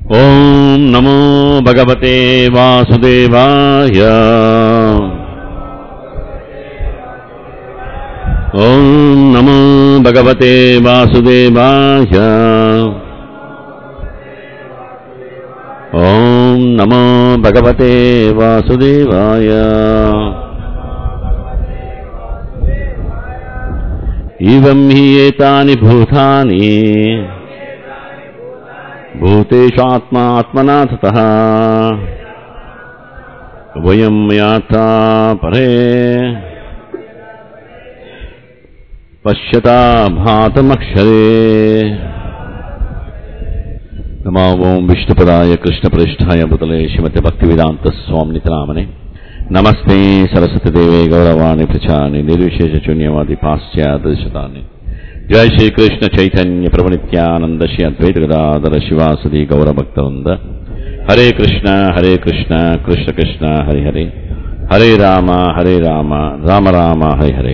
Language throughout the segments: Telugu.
ॐ नमो भगवते वासुदेवाय ॐ नमो भगवते वासुदेवाय ॐ नमो भगवते वासुदेवाय इवं हि एतानि भूतानि भूतेषात्मा आत्मना ततः वयं यात्रा परे पश्यता भातमक्षरे नमो ओं विष्णुपदाय कृष्णप्रेष्ठाय बुतले श्रीमते भक्तिवेदान्तस्वामिनितनामने नमस्ते सरस्वतीदेवे गौरवाणि प्रचानि निर्विशेषशून्यवादि पाश्चादशतानि जय श्री कृष्ण चैतन्य प्रभु नित्यानंद श्री अद्वैत गदाधर शिवासदि गौर भक्तवृंद हरे कृष्ण हरे कृष्ण कृष्ण कृष्ण हरे हरे हरे राम हरे राम राम राम हरे हरे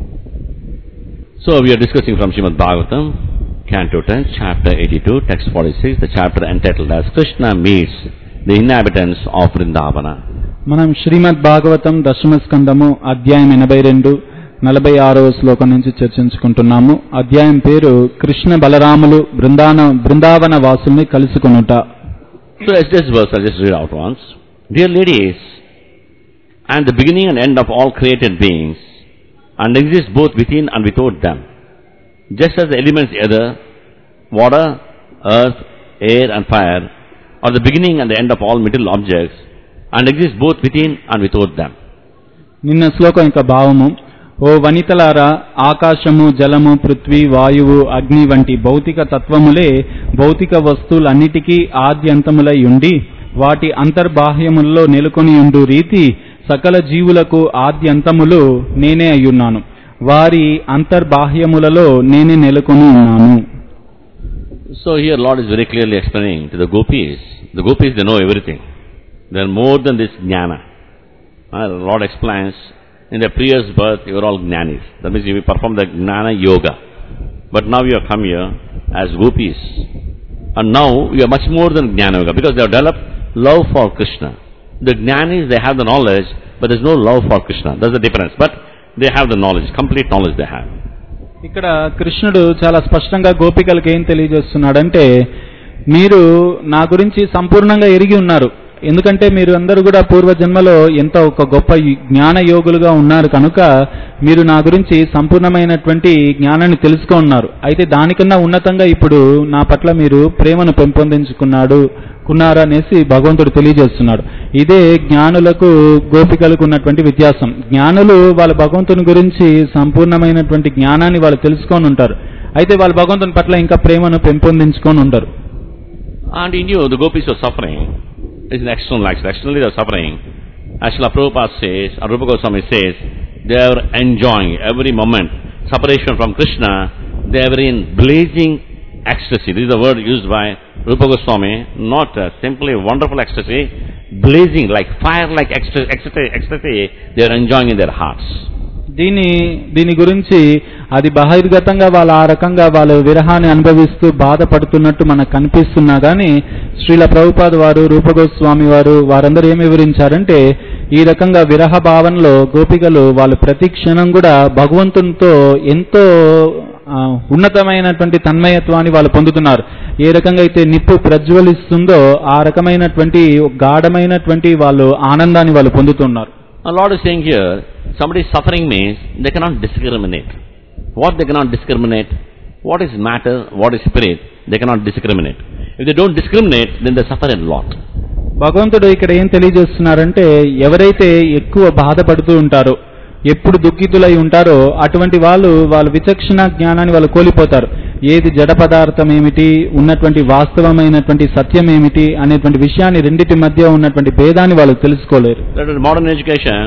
So we are discussing from Srimad Bhagavatam, Canto 10, chapter 82, text 46, the chapter entitled as Krishna meets the inhabitants of Vrindavana. మనం శ్రీమద్ భాగవతం దశమ స్కందము అధ్యాయం ఎనభై రెండు నలభై ఆరవ శ్లోకం నుంచి చర్చించుకుంటున్నాము అధ్యాయం పేరు Krishna బలరాములు బృందాన Brindavana వాసుల్ని కలుసుకొనుట So as this verse, I'll just read out once. Dear ladies, and the beginning and end of all created beings, and exist both within and without them. Just as the elements either water, earth, air and fire are the beginning and the end of all material objects, and exist both within and without them. నిన్న శ్లోకం యొక్క భావము ఓ వనితలారా ఆకాశము జలము పృథ్వీ వాయువు అగ్ని వంటి భౌతిక తత్వములే భౌతిక వస్తువులన్నిటికీ ఆద్యంతములై ఉండి వాటి అంతర్బాహ్యముల్లో నెలకొని ఉండు రీతి సకల జీవులకు ఆద్యంతములు నేనే అయ్యున్నాను వారి అంతర్బాహ్యములలో నేనే నెలకొని ఉన్నాను So here Lord is very clearly explaining to the gopis. The gopis they know everything. They are more than this jnana. Uh, Lord explains in the previous birth you are all jnanis. That means you perform the jnana yoga. But now you have come here as gopis. And now you are much more than jnana yoga because they have developed love for Krishna. The jnanis they have the knowledge but there is no love for Krishna. That's the difference. But they have the knowledge, complete knowledge they have. ఇక్కడ కృష్ణుడు చాలా స్పష్టంగా గోపికలకు ఏం తెలియజేస్తున్నాడంటే మీరు నా గురించి సంపూర్ణంగా ఎరిగి ఉన్నారు ఎందుకంటే మీరు అందరూ కూడా పూర్వజన్మలో ఎంతో ఒక గొప్ప జ్ఞాన యోగులుగా ఉన్నారు కనుక మీరు నా గురించి సంపూర్ణమైనటువంటి జ్ఞానాన్ని తెలుసుకొని ఉన్నారు అయితే దానికన్నా ఉన్నతంగా ఇప్పుడు నా పట్ల మీరు ప్రేమను పెంపొందించుకున్నాడు కున్నారనేసి భగవంతుడు తెలియజేస్తున్నాడు ఇదే జ్ఞానులకు గోపికలకు ఉన్నటువంటి వ్యత్యాసం జ్ఞానులు వాళ్ళ భగవంతుని గురించి సంపూర్ణమైనటువంటి జ్ఞానాన్ని వాళ్ళు తెలుసుకొని ఉంటారు అయితే వాళ్ళ భగవంతుని పట్ల ఇంకా ప్రేమను పెంపొందించుకొని ఉంటారు And in you, the gopis are suffering. It's an external action. Externally they are suffering. As Srila Prabhupada says, or Rupa Goswami says, they are enjoying every moment separation from Krishna. They are in blazing ecstasy. This is the word used by Rupa Goswami. Not uh, simply wonderful ecstasy, blazing like fire, like ecstasy, ecstasy, ecstasy. They are enjoying in their hearts. దీని దీని గురించి అది బహిర్గతంగా వాళ్ళు ఆ రకంగా వాళ్ళ విరహాన్ని అనుభవిస్తూ బాధపడుతున్నట్టు మనకు కనిపిస్తున్నా కానీ శ్రీల ప్రభుపాద వారు రూపగోస్వామి వారు వారందరూ ఏమి వివరించారంటే ఈ రకంగా విరహ భావనలో గోపికలు వాళ్ళు ప్రతి క్షణం కూడా భగవంతునితో ఎంతో ఆ, ఉన్నతమైనటువంటి తన్మయత్వాన్ని వాళ్ళు పొందుతున్నారు ఏ రకంగా అయితే నిప్పు ప్రజ్వలిస్తుందో ఆ రకమైనటువంటి గాఢమైనటువంటి వాళ్ళు ఆనందాన్ని వాళ్ళు పొందుతున్నారు The Lord is saying here, somebody is suffering means they cannot discriminate. What they cannot discriminate, what is matter, what is spirit, they cannot discriminate. If they don't discriminate, then they suffer a lot. భగవంతుడు ఇక్కడ ఏం తెలియజేస్తున్నారంటే ఎవరైతే ఎక్కువ బాధపడుతూ ఉంటారో ఎప్పుడు దుఃఖితులై ఉంటారో అటువంటి వాళ్ళు వాళ్ళ విచక్షణ జ్ఞానాన్ని వాళ్ళు కోల్పోతారు ఏది జడ పదార్థం ఏమిటి ఉన్నటువంటి వాస్తవమైనటువంటి సత్యం ఏమిటి అనేటువంటి విషయాన్ని రెండిటి మధ్య ఉన్నటువంటి భేదాన్ని వాళ్ళు తెలుసుకోలేరు That in modern education,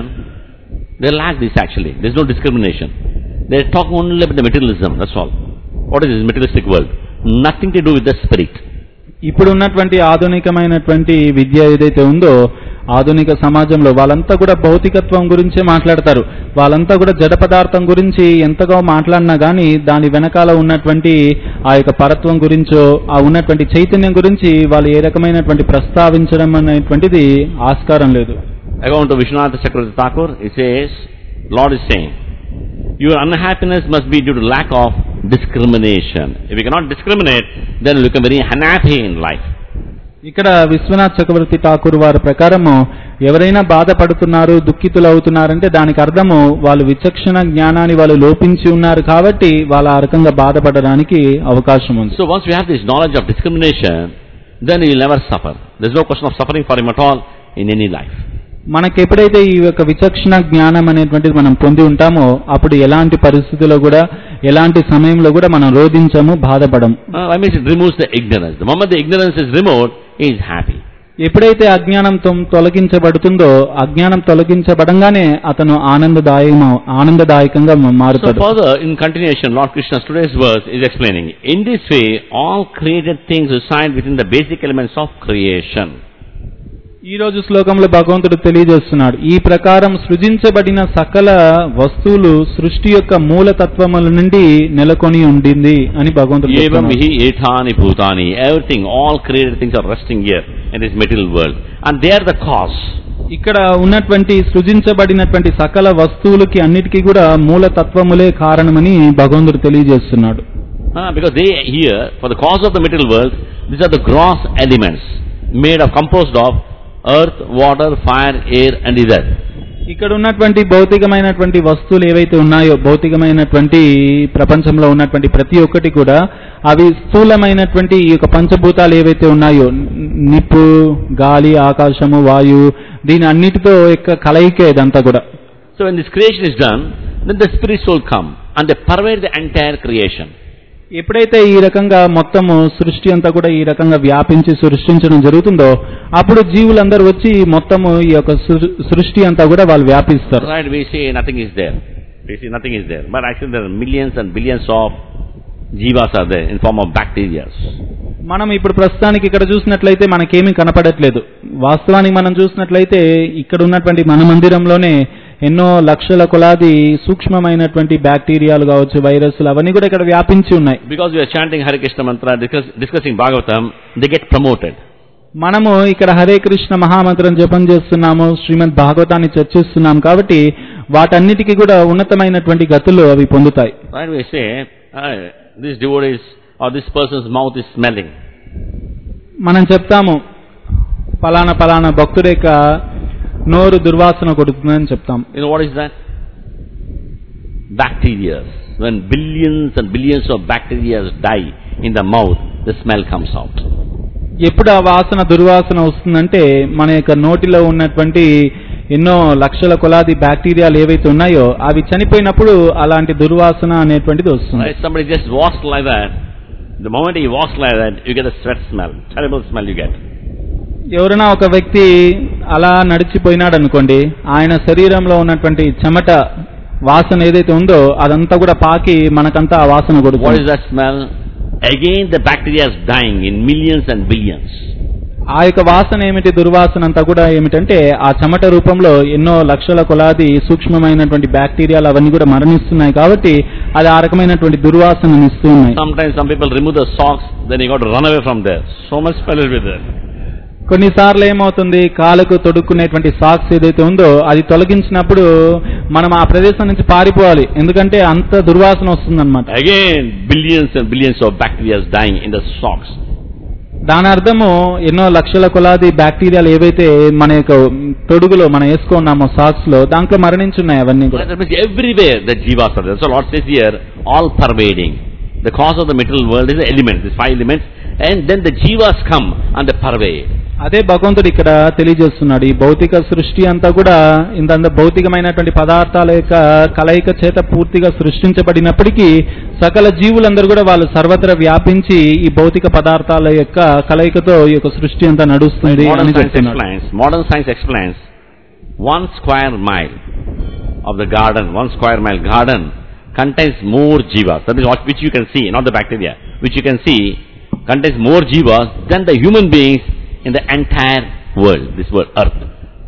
they lack this actually. There's no discrimination. They talk only about the materialism, that's all. What is this materialistic world? Nothing to do with the spirit. ఇప్పుడు ఉన్నటువంటి ఆధునికమైనటువంటి విద్య ఏదైతే ఉందో ఆధునిక సమాజంలో వాళ్ళంతా కూడా భౌతికత్వం గురించే మాట్లాడతారు వాళ్ళంతా కూడా జడ పదార్థం గురించి ఎంతగా మాట్లాడినా కానీ దాని వెనకాల ఉన్నటువంటి ఆ యొక్క పరత్వం గురించో ఆ ఉన్నటువంటి చైతన్యం గురించి వాళ్ళు ఏ రకమైనటువంటి ప్రస్తావించడం అనేటువంటిది ఆస్కారం లేదు According to Vishwanath Chakravarti Thakur, he says, Lord is saying, your unhappiness must be due to lack of discrimination. If you cannot discriminate, then you become very unhappy in life. ఇక్కడ విశ్వనాథ్ చక్రవర్తి ఠాకూర్ వారి ప్రకారము ఎవరైనా బాధపడుతున్నారు దుఃఖితులు అవుతున్నారంటే దానికి అర్థము వాళ్ళు విచక్షణ జ్ఞానాన్ని వాళ్ళు లోపించి ఉన్నారు కాబట్టి వాళ్ళు ఆ రకంగా బాధపడడానికి అవకాశం ఉంది So once we have this knowledge of discrimination, then you will never suffer. There's no question of suffering for him at all in any life. మనకి ఎప్పుడైతే ఈ యొక్క విచక్షణ జ్ఞానం అనేటువంటిది మనం పొంది ఉంటామో అప్పుడు ఎలాంటి పరిస్థితుల్లో కూడా ఎలాంటి సమయంలో కూడా మనం రోధించము బాధపడం Uh, I mean, it removes the ignorance. The moment the ignorance is removed, he is happy. ఎప్పుడైతే అజ్ఞానం తొ- తొలగించబడుతుందో అజ్ఞానం తొలగించబడంగానే అతను ఆనందదాయమ ఆనందదాయకంగా మ- So మారుతాడు further, in continuation, Lord Krishna's today's verse is explaining, in this way, all created things reside within the basic elements of creation. ఈ రోజు శ్లోకంలో భగవంతుడు తెలియజేస్తున్నాడు ఈ ప్రకారం సృజించబడిన సకల వస్తువులు సృష్టి యొక్క మూలతత్వముల నుండి నెలకొని ఉండింది అని భగవంతుడు Evam చెప్తున్నాడు. vihi etani bhutani, everything, all created things are resting here in this material world. And they are the cause. ఇక్కడ ఉన్నటువంటి సృజించబడినటువంటి సకల వస్తువులకి అన్నిటికీ కూడా మూలతత్వములే కారణమని భగవంతుడు తెలియజేస్తున్నాడు Uh, because they here, for the cause of the material world, these are the gross elements made of, composed of earth, water, fire, air and ether. ఇక్కడ ఉన్నటువంటి భౌతికమైనటువంటి వస్తువులు ఏవైతే ఉన్నాయో భౌతికమైనటువంటి ప్రపంచంలో ఉన్నటువంటి ప్రతి ఒక్కటి కూడా అవి స్థూలమైనటువంటి ఈ యొక్క పంచభూతాలు ఏవైతే ఉన్నాయో ని- నిప్పు గాలి ఆకాశము వాయువు దీని అన్నిటితో యొక్క కలయికే ఇదంతా కూడా So when this creation is done, then the spirit soul come and they pervade the entire creation. ఎప్పుడైతే ఈ రకంగా మొత్తము సృష్టి అంతా కూడా ఈ రకంగా వ్యాపించి సృష్టించడం జరుగుతుందో అప్పుడు జీవులందరూ వచ్చి మొత్తము ఈ యొక్క సృ- సృష్టి అంతా కూడా వాళ్ళు వ్యాపిస్తారు Right, we say nothing is there. We say nothing is there. But actually there are millions and billions of jivas are there in form of bacteria. మనం ఇప్పుడు ప్రస్తుతానికి ఇక్కడ చూసినట్లయితే మనకేమీ కనపడట్లేదు వాస్తవానికి మనం చూసినట్లయితే ఇక్కడ ఉన్నటువంటి మన మందిరంలోనే ఎన్నో లక్షల కొలాది సూక్ష్మమైనటువంటి బ్యాక్టీరియాలు కావచ్చు వైరస్లు అవన్నీ కూడా ఇక్కడ వ్యాపించి ఉన్నాయి Because we are chanting Hare Krishna mantra, discuss, discussing Bhagavatam, they get promoted. మనము ఇక్కడ హరే కృష్ణ మహామంత్రం జపం చేస్తున్నాము శ్రీమద్ భాగవతాన్ని చర్చిస్తున్నాం కాబట్టి వాటన్నిటికీ కూడా ఉన్నతమైనటువంటి గతులు అవి పొందుతాయి Right, we say, ah, this devotee's or this person's mouth is smelling. మనం చెప్తాము పలానా పలానా భక్తుడి యొక్క నోరు దుర్వాసన కొడుతుందని చెప్తాం You know what is that? Bacteria. When billions and billions of bacteria die in the mouth, the smell comes out. ఎప్పుడు ఆ వాసన దుర్వాసన వస్తుందంటే మన యొక్క నోటిలో ఉన్నటువంటి ఎన్నో లక్షల కొలాది బ్యాక్టీరియాలు ఏవైతే ఉన్నాయో అవి చనిపోయినప్పుడు అలాంటి దుర్వాసన అనేటువంటిది వస్తుంది Right? Somebody just walks like that. The moment he walks like that, you get a sweat smell. Terrible smell you get. ఎవరైనా ఒక వ్యక్తి అలా నడిచిపోయినాడు అనుకోండి ఆయన శరీరంలో ఉన్నటువంటి చెమట వాసన ఏదైతే ఉందో అదంతా కూడా పాకి మనకంతా ఆ వాసన What కొడుతుంది is that smell? Again the bacteria is dying in millions and billions. ఆ యొక్క వాసన ఏమిటి దుర్వాసన అంతా కూడా ఏమిటంటే ఆ చెమట రూపంలో ఎన్నో లక్షల కొలాది సూక్ష్మమైనటువంటి బ్యాక్టీరియాలు అవన్నీ కూడా మరణిస్తున్నాయి కాబట్టి అది ఆ రకమైనటువంటి దుర్వాసనను ఇస్తూ ఉన్నాయి Sometimes some people remove the socks, then you got to run away from there. So much smell is with there. కొన్నిసార్లు ఏమవుతుంది కాలుకు తొడుక్కునేటువంటి సాక్స్ ఏదైతే ఉందో అది తొలగించినప్పుడు మనం ఆ ప్రదేశం నుంచి పారిపోవాలి ఎందుకంటే అంత దుర్వాసన వస్తుందన్నమాట Again, billions and billions of bacteria is dying in the socks. దాని అర్థము ఎన్నో లక్షల కొలాది బ్యాక్టీరియాలు ఏవైతే మన యొక్క తొడుగులో మనం వేసుకున్నామో సాక్స్ లో దాంట్లో మరణించున్నాయి అవన్నీ కూడా That means everywhere the jivas are there. So Lord says here, all pervading. The cause of the material world is the elements, these five elements, and then the jivas come and they pervade. అదే భగవంతుడు ఇక్కడ తెలియజేస్తున్నాడు ఈ భౌతిక సృష్టి అంతా కూడా ఇంత భౌతికమైనటువంటి పదార్థాల యొక్క కలయిక చేత పూర్తిగా సృష్టించబడినప్పటికీ సకల జీవులందరూ కూడా వాళ్ళు సర్వత్రా వ్యాపించి ఈ భౌతిక పదార్థాల యొక్క కలయికతో ఈ యొక్క సృష్టి అంతా నడుస్తుంది Modern అని science చెప్తున్నాడు explains, modern science explains, one square mile of the garden, one square mile garden contains more jivas. That is what, which you can see, not the bacteria, which you can see contains more jivas than the human beings in the entire world, this world, earth.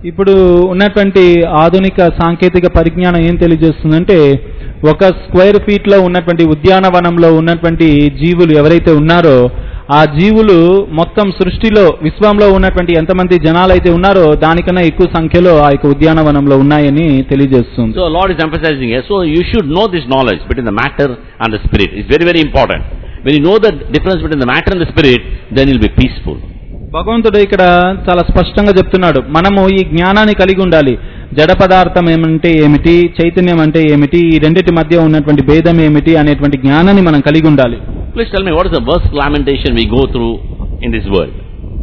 ఇప్పుడు ఉన్నటువంటి ఆధునిక సాంకేతిక పరిజ్ఞానం ఏం తెలియజేస్తుందంటే ఒక స్క్వేర్ ఫీట్ లో ఉన్నటువంటి ఉద్యానవనంలో ఉన్నటువంటి జీవులు ఎవరైతే ఉన్నారో ఆ జీవులు మొత్తం సృష్టిలో విశ్వంలో ఉన్నటువంటి ఎంతమంది జనాలు అయితే ఉన్నారో దానికన్నా ఎక్కువ సంఖ్యలో ఆ యొక్క ఉద్యానవనంలో ఉన్నాయని తెలియజేస్తుంది So Lord is emphasizing here. So you should know this knowledge between the matter and the spirit. It's very, very important. When you know the difference between the matter and the spirit, then you'll be peaceful. భగవంతుడు ఇక్కడ చాలా స్పష్టంగా చెప్తున్నాడు మనము ఈ జ్ఞానాన్ని కలిగి ఉండాలి జడ పదార్థం ఏమంటే ఏమిటి చైతన్యం అంటే ఏమిటి ఈ రెండిటి మధ్య ఉన్నటువంటి భేదం ఏమిటి అనేటువంటి జ్ఞానాన్ని మనం కలిగి ఉండాలి Please tell me what is the worst lamentation we go through in this world?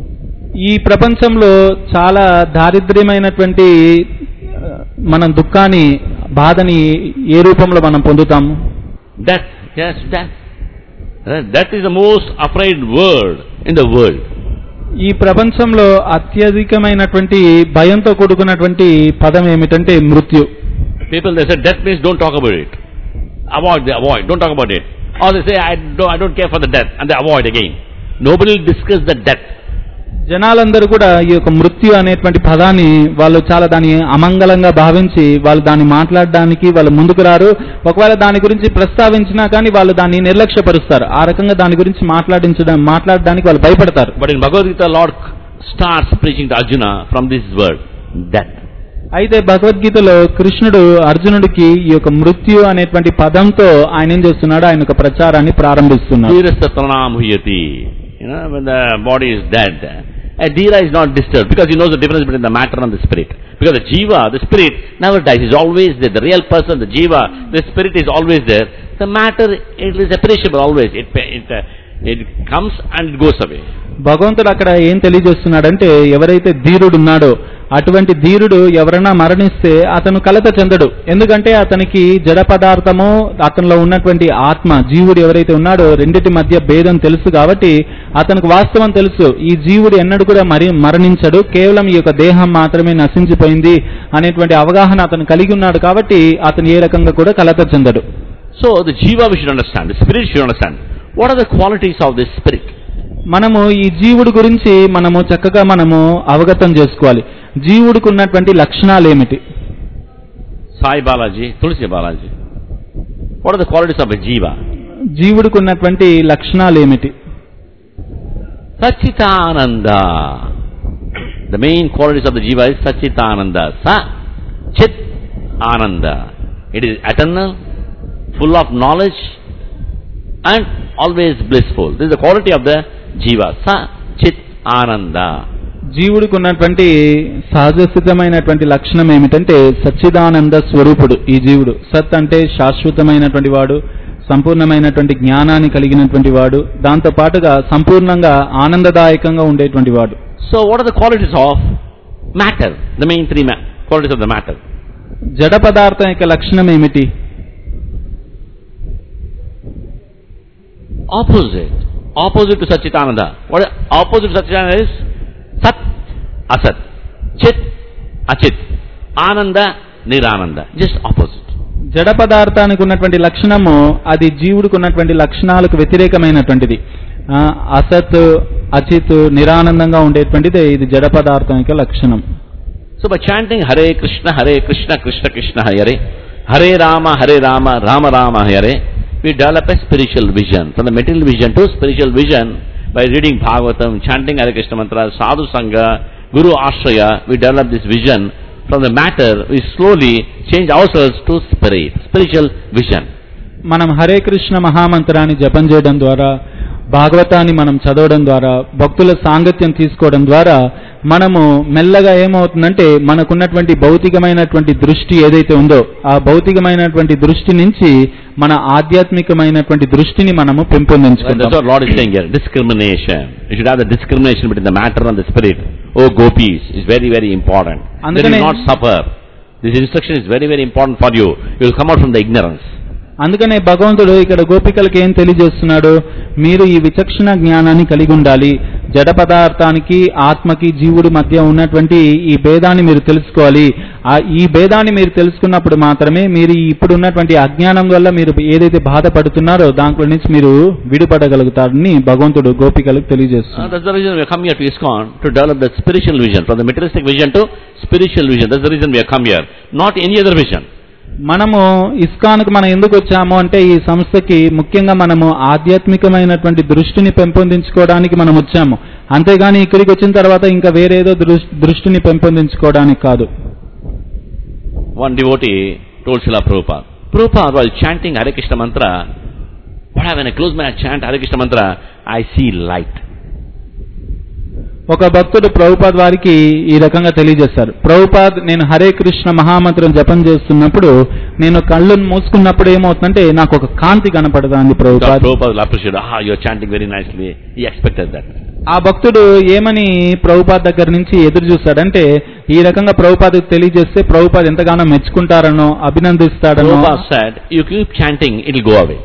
ఈ ప్రపంచంలో చాలా దారిద్ర్యమైనటువంటి ఆ, మనం దుఃఖాన్ని బాధని ఏ రూపంలో మనం పొందుతాము Death. Yes, death. Uh, Death is the most afraid word in the world. ఈ ప్రపంచంలో అత్యధికమైనటువంటి భయంతో కూడుకున్నటువంటి పదం ఏమిటంటే మృత్యు People they say death means don't talk about it. Avoid, the avoid, don't talk about it. Or they say I don't, I don't care for the death and they avoid again. Nobody will discuss the death. జనాలందరూ కూడా ఈ యొక్క మృత్యు అనేటువంటి పదాన్ని వాళ్ళు చాలా దాన్ని అమంగళంగా భావించి వాళ్ళు దాన్ని మాట్లాడడానికి వాళ్ళు ముందుకు రారు ఒకవేళ దాని గురించి ప్రస్తావించినా కానీ వాళ్ళు దాన్ని నిర్లక్ష్యపరుస్తారు ఆ రకంగా దాని గురించి మాట్లాడించడం మాట్లాడడానికి వాళ్ళు భయపడతారు But in Bhagavad Gita, Lord starts preaching to Arjuna from this word, death. అయితే భగవద్గీతలో కృష్ణుడు అర్జునుడికి ఈ యొక్క మృత్యు అనేటువంటి పదంతో ఆయన ఏం చేస్తున్నాడు ఆయన యొక్క ప్రచారాన్ని ప్రారంభిస్తున్నాడు Dhirastha pranamhuyati. You know, when the body is dead, a dhira is not disturbed because he knows the difference between the matter and the spirit. Because the jiva, the spirit, never dies. He's always there. The real person, the jiva, the spirit is always there. The matter, it is appreciable always. It, it, uh, it comes and it goes away. భగవంతుడు అక్కడ ఏం తెలియజేస్తున్నాడంటే ఎవరైతే ధీరుడు ఉన్నాడో అటువంటి ధీరుడు ఎవరైనా మరణిస్తే అతను కలత చెందడు ఎందుకంటే అతనికి జడ పదార్థము అతనిలో ఉన్నటువంటి ఆత్మ జీవుడు ఎవరైతే ఉన్నాడో రెండిటి మధ్య భేదం తెలుసు కాబట్టి అతనికి వాస్తవం తెలుసు ఈ జీవుడు ఎన్నడూ కూడా మరి మరణించడు కేవలం ఈ యొక్క దేహం మాత్రమే నశించిపోయింది అనేటువంటి అవగాహన అతను కలిగి ఉన్నాడు కాబట్టి అతను ఏ రకంగా కూడా కలత చెందడు So the jiva we should understand, the spirit should understand. What are the qualities of this spirit? మనము ఈ జీవుడు గురించి మనము చక్కగా మనము అవగతం చేసుకోవాలి జీవుడికి ఉన్నటువంటి లక్షణాలు ఏమిటి Sai Balaji, Tulsi Balaji. What are the qualities of a jiva? జీవుడికి ఉన్నటువంటి లక్షణాలు ఏమిటి Sachitananda. The main qualities of the jiva is Sachitananda. Sa, Chit, Ananda. It is eternal, full of knowledge, and always blissful. This is the quality of the jiva. Sa, Chit, Ananda. జీవుడికి ఉన్నటువంటి సహజసిద్ధమైనటువంటి లక్షణం ఏమిటంటే సచ్చిదానంద స్వరూపుడు ఈ జీవుడు సత్ అంటే శాశ్వతమైనటువంటి వాడు సంపూర్ణమైనటువంటి జ్ఞానాన్ని కలిగినటువంటి వాడు దాంతో పాటుగా సంపూర్ణంగా ఆనందదాయకంగా ఉండేటువంటి వాడు So, what are the qualities of matter? The main three ma- qualities of the matter. జడ పదార్థం యొక్క లక్షణం ఏమిటి Opposite. Opposite to Sachitananda. What is opposite to Sachitananda is Sat, Asat. Chit, Achit. Ananda, Nirananda. Just opposite. జడ పదార్థానికి ఉన్నటువంటి లక్షణము అది జీవుడికి ఉన్నటువంటి లక్షణాలకు వ్యతిరేకమైనటువంటిది ఆ, అసత్ అచిత్ నిరానందంగా ఉండేటువంటిది ఇది జడ పదార్థం యొక్క లక్షణం So by chanting Hare Krishna, Hare Krishna, Krishna Krishna Hare, Hare Rama, Hare Rama, Rama Rama Hare, we develop a spiritual vision. From the material vision to spiritual vision, by reading Bhagavatam, chanting Hare Krishna mantra, Sadhu Sangha, Guru Ashraya, we develop this vision. From the matter, we slowly change ourselves to spirit, spiritual vision. మనం హరే కృష్ణ మహామంత్రాన్ని జపం చేయడం ద్వారా భాగవతాన్ని మనం చదవడం ద్వారా భక్తుల సాంగత్యం తీసుకోవడం ద్వారా మనము మెల్లగా ఏమవుతుందంటే మనకున్నటువంటి భౌతికమైనటువంటి దృష్టి ఏదైతే ఉందో ఆ భౌతికమైనటువంటి దృష్టి నుంచి మన ఆధ్యాత్మికమైనటువంటి దృష్టిని మనము And that's పెంపొందించుకుంటాం what Lord is saying here, discrimination. You should have the discrimination between the matter and the spirit. Oh gopis, is very, very important. Then you అందుకనే- will not suffer. This instruction is very, very important for you. You will come out from the ignorance. అందుకనే భగవంతుడు ఇక్కడ గోపికలకు ఏం తెలియజేస్తున్నాడు మీరు ఈ విచక్షణ జ్ఞానాన్ని కలిగి ఉండాలి జడ పదార్థానికి ఆత్మకి జీవుడి మధ్య ఉన్నటువంటి ఈ భేదాన్ని మీరు తెలుసుకోవాలి ఆ ఈ భేదాన్ని మీరు తెలుసుకున్నప్పుడు మాత్రమే మీరు ఈ ఇప్పుడు ఉన్నటువంటి అజ్ఞానం వల్ల మీరు ఏదైతే బాధపడుతున్నారో దాంట్లో నుంచి మీరు విడిపడగలుగుతారని భగవంతుడు గోపికలకు Uh, తెలియజేస్తున్నారు that's the reason we have come here to ISKCON to develop that spiritual vision, from the materialistic vision to spiritual vision. That's the reason we have come here, not any other vision. మనము ఇస్కాన్కు మనం ఎందుకు వచ్చాము అంటే ఈ సంస్థకి ముఖ్యంగా మనము ఆధ్యాత్మికమైనటువంటి దృష్టిని పెంపొందించుకోవడానికి మనం వచ్చాము అంతేగాని ఇక్కడికి వచ్చిన తర్వాత ఇంకా వేరేదో దృష్- దృష్టిని పెంపొందించుకోవడానికి కాదు One devotee told Srila Prabhupada, Prabhupada while chanting Hare Krishna mantra, what I- when I close my eye, chant Hare Krishna mantra, I see light. ఒక భక్తుడు ప్రభుపాద్ వారికి ఈ రకంగా తెలియజేస్తారు ప్రభుపాద్ నేను హరే కృష్ణ మహామంత్రం జపం చేస్తున్నప్పుడు నేను కళ్ళు మూసుకున్నప్పుడు ఏమవుతుందంటే నాకు ఒక కాంతి కనపడుతుంది God, Prabhupad Prabhupada will appreciate, ah, you're chanting very nicely. He expected that. ఆ భక్తుడు ఏమని ప్రభుపాద్ దగ్గర నుంచి ఎదురు చూస్తాడంటే ఈ రకంగా ప్రభుపాద్ తెలియజేస్తే ప్రభుపాద్ ఎంతగానో మెచ్చుకుంటారనో అభినందిస్తాడనో Prabhupada said, you keep chanting, it'll go away.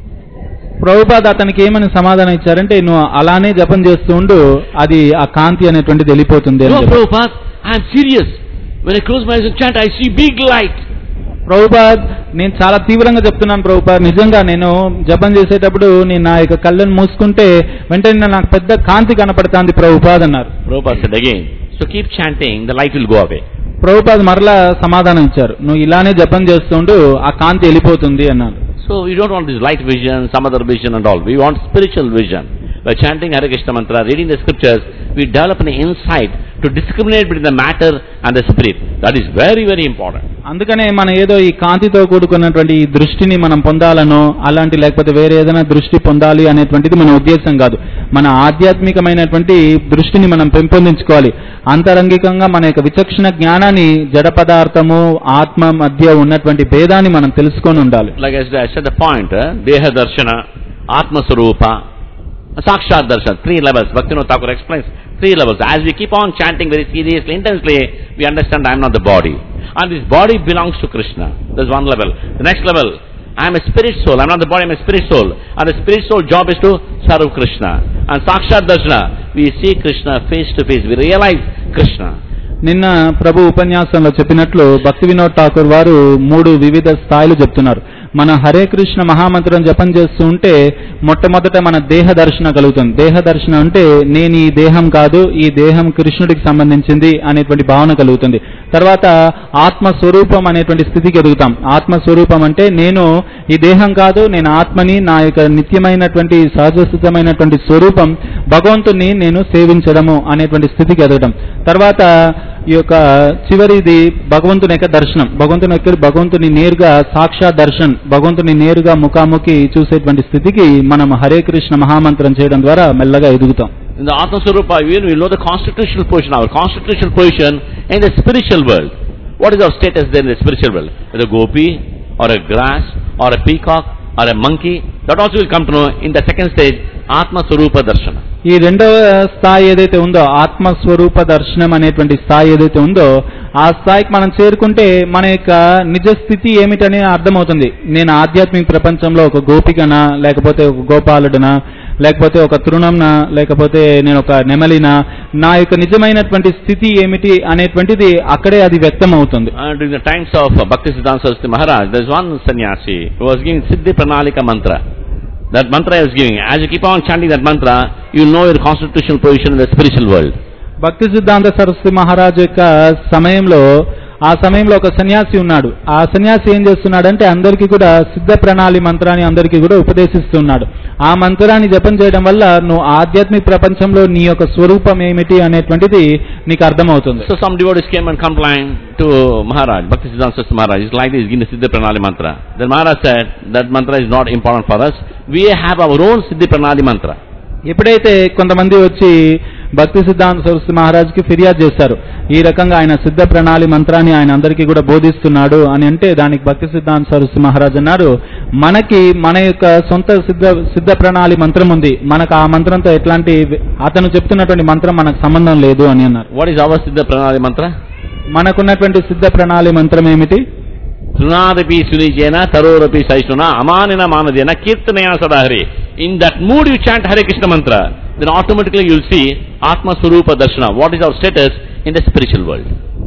Prabhupad అతనికి ఏమని సమాధానం ఇచ్చారంటే నువ్వు అలానే జపం చేస్తూ ఉండు అది ఆ కాంతి అనేటువంటిది వెళ్ళిపోతుంది అని No, చెప్పారు. Prabhupada, I'm serious. When I close my eyes and chant, I see big light. Prabhupad నేను చాలా తీవ్రంగా చెప్తున్నాను ప్రభుపాద్ నిజంగా నేను జపం చేసేటప్పుడు నేను నా యొక్క కళ్ళను మూసుకుంటే వెంటనే నాకు పెద్ద కాంతి కనపడుతుంది ప్రభుపాద్ అన్నారు Prabhupada said again, so keep chanting, the light will go away. Prabhupad మరలా సమాధానం ఇచ్చారు నువ్వు ఇలానే జపం చేస్తుండు ఆ కాంతి వెళ్ళిపోతుంది అన్నారు So we don't want this light vision, some other vision and all. We want spiritual vision. By chanting Hare Krishna mantra, reading the scriptures, we develop an insight to discriminate between the matter and the spirit. That is very, very important. అందుకనే మనం ఏదో ఈ కాంతితో కూడుకున్నటువంటి ఈ దృష్టిని మనం పొందాలనో అలాంటి లేకపోతే వేరే ఏదైనా దృష్టి పొందాలి అనేటువంటిది మన ఉద్దేశం కాదు మన ఆధ్యాత్మికమైనటువంటి దృష్టిని మనం పెంపొందించుకోవాలి అంతరంగికంగా మన యొక్క విచక్షణ జ్ఞానాన్ని జడ పదార్థము ఆత్మ మధ్య ఉన్నటువంటి భేదాన్ని మనం తెలుసుకొని ఉండాలి Like I said, I said the point, eh? Deha Darshana, Atma Sarupa, Sakshat Darshana, three levels. Bhaktivinoda Thakur explains three levels. As we keep on chanting very seriously, intensely, we understand I am not the body. And this body belongs to Krishna. There's one level. The next level, I am a spirit soul. I am not the body, I am a spirit soul. And the spirit soul job is to serve Krishna. And Sakshat Darshana, we see Krishna face to face. We realize Krishna. నిన్న ప్రభు ఉపన్యాసంలో చెప్పినట్లు భక్తి వినోద్ ఠాకూర్ వారు మూడు వివిధ స్థాయిలు చెప్తున్నారు మన హరే కృష్ణ మహామంత్రం జపం చేస్తూ ఉంటే మొట్టమొదట మన దేహ దర్శన కలుగుతుంది దేహ దర్శనం అంటే నేను ఈ దేహం కాదు ఈ దేహం కృష్ణుడికి సంబంధించింది అనేటువంటి భావన కలుగుతుంది తర్వాత ఆత్మ స్వరూపం అనేటువంటి స్థితికి ఎదుగుతాం ఆత్మ స్వరూపం అంటే నేను ఈ దేహం కాదు నేను ఆత్మని నా యొక్క నిత్యమైనటువంటి సహజస్థితమైనటువంటి స్వరూపం భగవంతుని నేను సేవించడము అనేటువంటి స్థితికి ఎదగడం తర్వాత ఈ యొక్క చివరిది భగవంతుని యొక్క దర్శనం భగవంతుని యొక్క భగవంతుని నేరుగా సాక్షాత్ దర్శన్ భగవంతుని నేరుగా ముఖాముఖి చూసేటువంటి స్థితికి మనం హరే కృష్ణ మహామంత్రం చేయడం ద్వారా మెల్లగా ఎదుగుతాం In the Atma Swarupa, we we know the constitutional position, our constitutional position in the spiritual world. What is our status there in the spiritual world? Whether a gopi, or a grass, or a peacock, or a monkey, that also will come to know in the second stage, Atma Swarupa Darshana. ఈ రెండవ స్థాయి ఏదైతే ఉందో ఆత్మస్వరూప దర్శనం అనేటువంటి స్థాయి ఏదైతే ఉందో ఆ స్థాయికి మనం చేరుకుంటే మన యొక్క నిజ స్థితి ఏమిటని అర్థమవుతుంది నేను ఆధ్యాత్మిక ప్రపంచంలో ఒక గోపికనా లేకపోతే ఒక గోపాలుడనా లేకపోతే ఒక తృణంనా లేకపోతే నేను ఒక నెమలినా నా యొక్క నిజమైనటువంటి స్థితి ఏమిటి అనేటువంటిది అక్కడే అది వ్యక్తం అవుతుంది And during the times of uh, Bhaktisiddhanta Saraswati Maharaj, there is one sannyasi who was giving Siddhi Pranalika mantra. That mantra he was giving. As you keep on chanting that mantra, you will know your constitutional position in the spiritual world. భక్తి సిద్ధాంత సరస్వతి మహారాజు యొక్క సమయంలో ఆ సమయంలో ఒక సన్యాసి ఉన్నాడు ఆ సన్యాసి ఏం చేస్తున్నాడంటే అందరికీ కూడా సిద్ధ ప్రణాళి మంత్రాన్ని అందరికీ కూడా ఉపదేశిస్తున్నాడు ఆ మంత్రాన్ని జపం చేయడం వల్ల నువ్వు ఆధ్యాత్మిక ప్రపంచంలో నీ యొక్క స్వరూపం ఏమిటి అనేటువంటిది నీకు అర్థమవుతుంది So some devotees came and complained to Maharaj, Bhaktisiddhanta Saraswati Maharaj. It's like this, give me Siddhi Pranali mantra. Then Maharaj said, that mantra is not important for us. We have our own Siddhi Pranali mantra. ఎప్పుడైతే కొంతమంది వచ్చి భక్తి సిద్ధాంత సరస్వతి మహారాజుకి ఫిర్యాదు చేశారు ఈ రకంగా ఆయన సిద్ధ ప్రణాళి మంత్రాన్ని ఆయన అందరికీ కూడా బోధిస్తున్నాడు అని అంటే దానికి భక్తి సిద్ధాంత సరస్వతి మహారాజు అన్నారు మనకి మన యొక్క సొంత సిద్ధ సిద్ధ ప్రణాళి మంత్రం ఉంది మనకు ఆ మంత్రంతో ఎట్లాంటి అతను చెప్తున్నటువంటి మంత్రం మనకు సంబంధం లేదు అని అన్నారు What is our Siddha Pranali mantra? మనకున్నటువంటి సిద్ధ ప్రణాళి మంత్రం ఏమిటి Trunadapi Sunijena Tarorapi Saishuna Amanina Manadena Kirtanaya Sadahari. In that mood you chant Hare Krishna mantra, then automatically you will see Atma Swarupa Darshana. What is our status in the spiritual world?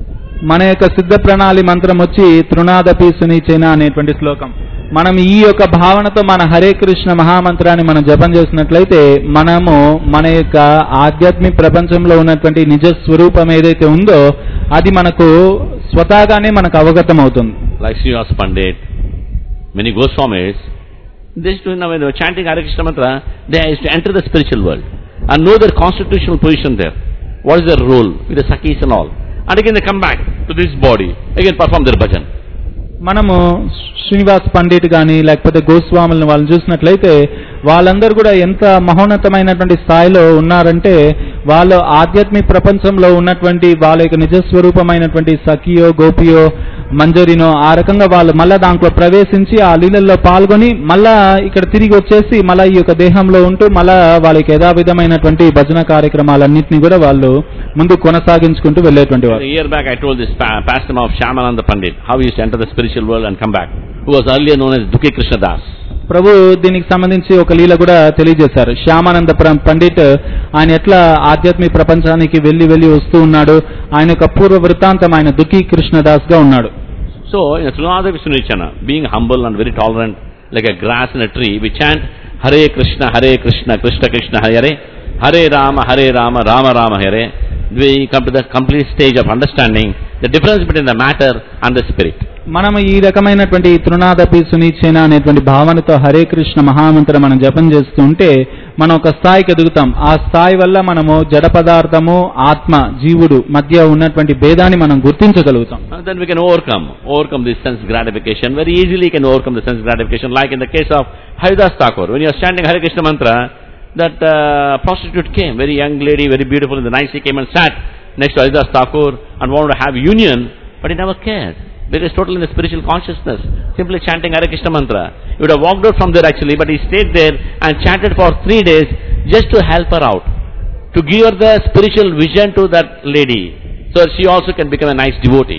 మన యొక్క సిద్ధ ప్రణాళి మంత్రం వచ్చి తృణాదపి సునీచేన అనేటువంటి శ్లోకం మనం ఈ యొక్క భావనతో మన హరే కృష్ణ మహామంత్రాన్ని మనం జపం చేసినట్లయితే మనము మన యొక్క ఆధ్యాత్మిక ప్రపంచంలో ఉన్నటువంటి నిజ స్వరూపం ఏదైతే ఉందో అది మనకు స్వతహాగానే మనకు అవగతం అవుతుంది Like Srivas Pandit, many Goswamis, they used to, you know, when they were chanting Hare Krishna mantra, they used to enter the spiritual world and know their constitutional position there. What is their role with the Sakis and all. And again they come back to this body, again perform their bhajan. మనము శ్రీనివాస్ పండిట్ కానీ లేకపోతే గోస్వాములను వాళ్ళని చూసినట్లయితే వాళ్ళందరూ కూడా ఎంత మహోన్నతమైనటువంటి స్థాయిలో ఉన్నారంటే వాళ్ళు ఆధ్యాత్మిక ప్రపంచంలో ఉన్నటువంటి వాళ్ళ యొక్క నిజస్వరూపమైనటువంటి సఖియో గోపియో మంజరినో ఆ రకంగా వాళ్ళు మళ్ళా దాంట్లో ప్రవేశించి ఆ లీలల్లో పాల్గొని మళ్ళా ఇక్కడ తిరిగి వచ్చేసి మళ్ళా ఈ యొక్క దేహంలో ఉంటూ మళ్ళా వాళ్ళకి యథావిధమైనటువంటి భజన కార్యక్రమాలన్నింటినీ కూడా వాళ్ళు ముందు కొనసాగించుకుంటూ వెళ్ళేటువంటి వారు A year back I told this pa- pastime of Shamananda Pandit, how he used to enter the spiritual world and come back, who was earlier known as Dukhi Krishna Das. ప్రభు దీనికి సంబంధించి ఒక లీల కూడా తెలియజేశారు శ్యామానంద ప్ర- పండిట్ ఆయన ఎట్లా ఆధ్యాత్మిక ప్రపంచానికి వెళ్లి వెళ్లి వస్తూ ఉన్నాడు ఆయన యొక్క పూర్వ వృత్తాంతం ఆయన దుఃఖీ కృష్ణదాస్ గా ఉన్నాడు So, in Trunada Vishnuchana, being humble and very tolerant, like a grass in a tree, we chant Hare Krishna, Hare Krishna, Krishna Krishna, Hare Hare, Hare Rama, Hare Rama, Rama Rama, Hare. We come to the complete stage of understanding the difference between the matter and the spirit. మనం ఈ రకమైనటువంటి తృణాదపి సునీచేన అనేటువంటి భావనతో హరే కృష్ణ మహామంత్రం మనం జపం చేస్తూ ఉంటే మనం ఒక స్థాయికి ఎదుగుతాం ఆ స్థాయి వల్ల మనము జడ పదార్థము ఆత్మ జీవుడు మధ్య ఉన్నటువంటి భేదాన్ని మనం గుర్తించగలుగుతాం And then we can overcome, overcome this sense gratification. Very easily can overcome the sense gratification, like in the case of Haridas Thakur. When you are chanting Hare Krishna mantra, that uh, prostitute came, very young lady, very beautiful in the night, she came and sat next to Haridas Thakur and wanted to have union, but he never cared. Because totally in the spiritual consciousness, simply chanting Hare Krishna mantra. He would have walked out from there actually, but he stayed there and chanted for three days just to help her out, to give her the spiritual vision to that lady, so that she also can become a nice devotee.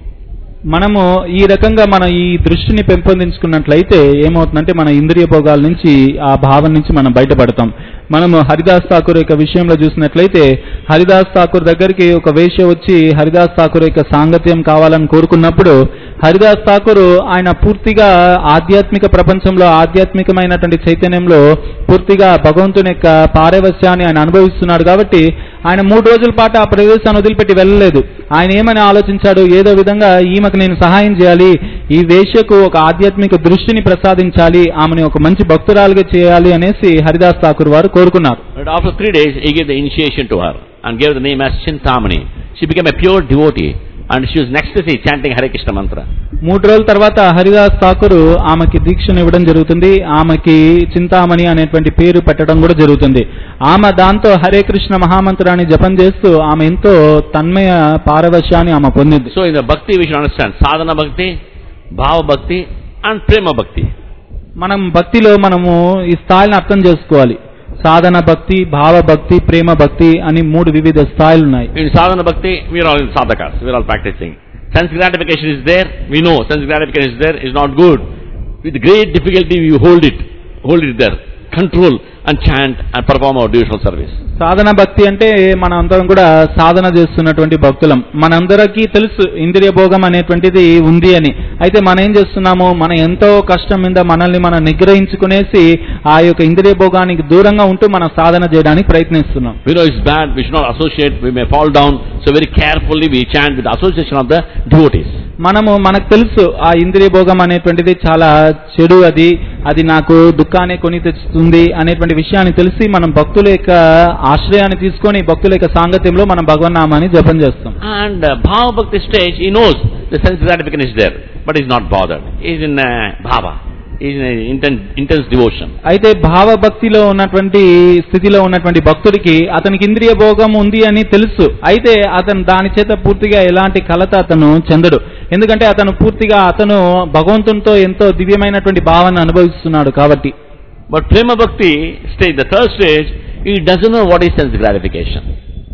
మనము ఈ రకంగా మన ఈ దృష్టిని పెంపొందించుకున్నట్లయితే ఏమవుతుందంటే మన ఇంద్రియ భోగాల నుంచి ఆ భావం నుంచి మనం బయటపడతాం మనము హరిదాస్ ఠాకూర్ యొక్క విషయంలో చూసినట్లయితే హరిదాస్ ఠాకూర్ దగ్గరికి ఒక వేశ్య వచ్చి హరిదాస్ ఠాకూర్ యొక్క సాంగత్యం కావాలని కోరుకున్నప్పుడు హరిదాస్ ఠాకూర్ ఆయన పూర్తిగా ఆధ్యాత్మిక ప్రపంచంలో ఆధ్యాత్మికమైనటువంటి చైతన్యంలో పూర్తిగా భగవంతుని యొక్క పారవస్యాన్ని ఆయన అనుభవిస్తున్నాడు కాబట్టి ఆయన మూడు రోజుల పాటు ఆ ప్రదేశాన్ని వదిలిపెట్టి వెళ్ళలేదు ఆయన ఏమని ఆలోచించాడు ఏదో విధంగా ఈమెకు నేను సహాయం చేయాలి ఈ వేశ్యకు ఒక ఆధ్యాత్మిక దృష్టిని ప్రసాదించాలి ఆమెని ఒక మంచి భక్తురాలుగా చేయాలి అనేసి హరిదాస్ ఠాకూర్ వారు కోరుకున్నారు But after three days, he gave the initiation to her and gave the name as Chintamani. She became a pure devotee and she was in ecstasy chanting Hare Krishna mantra. మూడు రోజుల తర్వాత హరిదాస్ ఠాకూర్ ఆమెకి దీక్షను ఇవ్వడం జరుగుతుంది ఆమెకి చింతామణి అనేటువంటి పేరు పెట్టడం కూడా జరుగుతుంది ఆమె దాంతో హరే కృష్ణ మహామంత్రాన్ని జపం చేస్తూ ఆమె ఎంతో తన్మయ పారవశ్యాన్ని ఆమె పొందింది So in the bhakti we should understand sadhana bhakti, bhava bhakti and prema bhakti. మనం భక్తిలో మనము ఈ స్థాయిని అర్థం చేసుకోవాలి సాధన భక్తి భావ భక్తి ప్రేమ భక్తి అని మూడు వివిధ స్థాయిలు ఉన్నాయి In sadhana bhakti, we are all sadhakas, we are all practicing. Sense gratification is there, we know sense gratification is there, is not good. With great difficulty we hold it, hold it there, control and chant and perform our devotional service. సాధన భక్తి అంటే మన అందరం కూడా సాధన చేస్తున్నటువంటి భక్తులం మనందరికీ తెలుసు ఇంద్రియ భోగం అనేటువంటిది ఉంది అని అయితే మనం ఏం చేస్తున్నాము మనం ఎంతో కష్టం మీద మనల్ని మనం నిగ్రహించుకునేసి ఆ యొక్క ఇంద్రియ భోగానికి దూరంగా ఉంటూ మనం సాధన చేయడానికి ప్రయత్నిస్తున్నాం We know it's bad, we should not associate, we may fall down, so very carefully we chant with the association of the devotees. మనము మనకు తెలుసు ఆ ఇంద్రియ భోగం అనేటువంటిది చాలా చెడు అది అది నాకు దుఃఖాన్ని కొని తెచ్చుతుంది అనేటువంటి విషయాన్ని తెలిసి మనం భక్తుల యొక్క ఆశ్రయాన్ని తీసుకొని భక్తుల యొక్క సాంగత్యంలో మనం భగవన్నామాన్ని జపం చేస్తాం And uh, Bhava Bhakti stage, he knows the sense gratification is there, but he's not bothered. He's in uh, Bhava, he's in uh, intense, intense devotion. అయితే భావభక్తిలో ఉన్నటువంటి స్థితిలో ఉన్నటువంటి భక్తుడికి అతనికి ఇంద్రియ భోగం ఉంది అని తెలుసు అయితే అతను దాని చేత పూర్తిగా ఎలాంటి కలత అతను చెందడు ఎందుకంటే అతను పూర్తిగా అతను భగవంతునితో ఎంతో దివ్యమైనటువంటి భావన అనుభవిస్తున్నాడు కాబట్టి But Prema Bhakti stage, the third stage, he doesn't know what is sense gratification.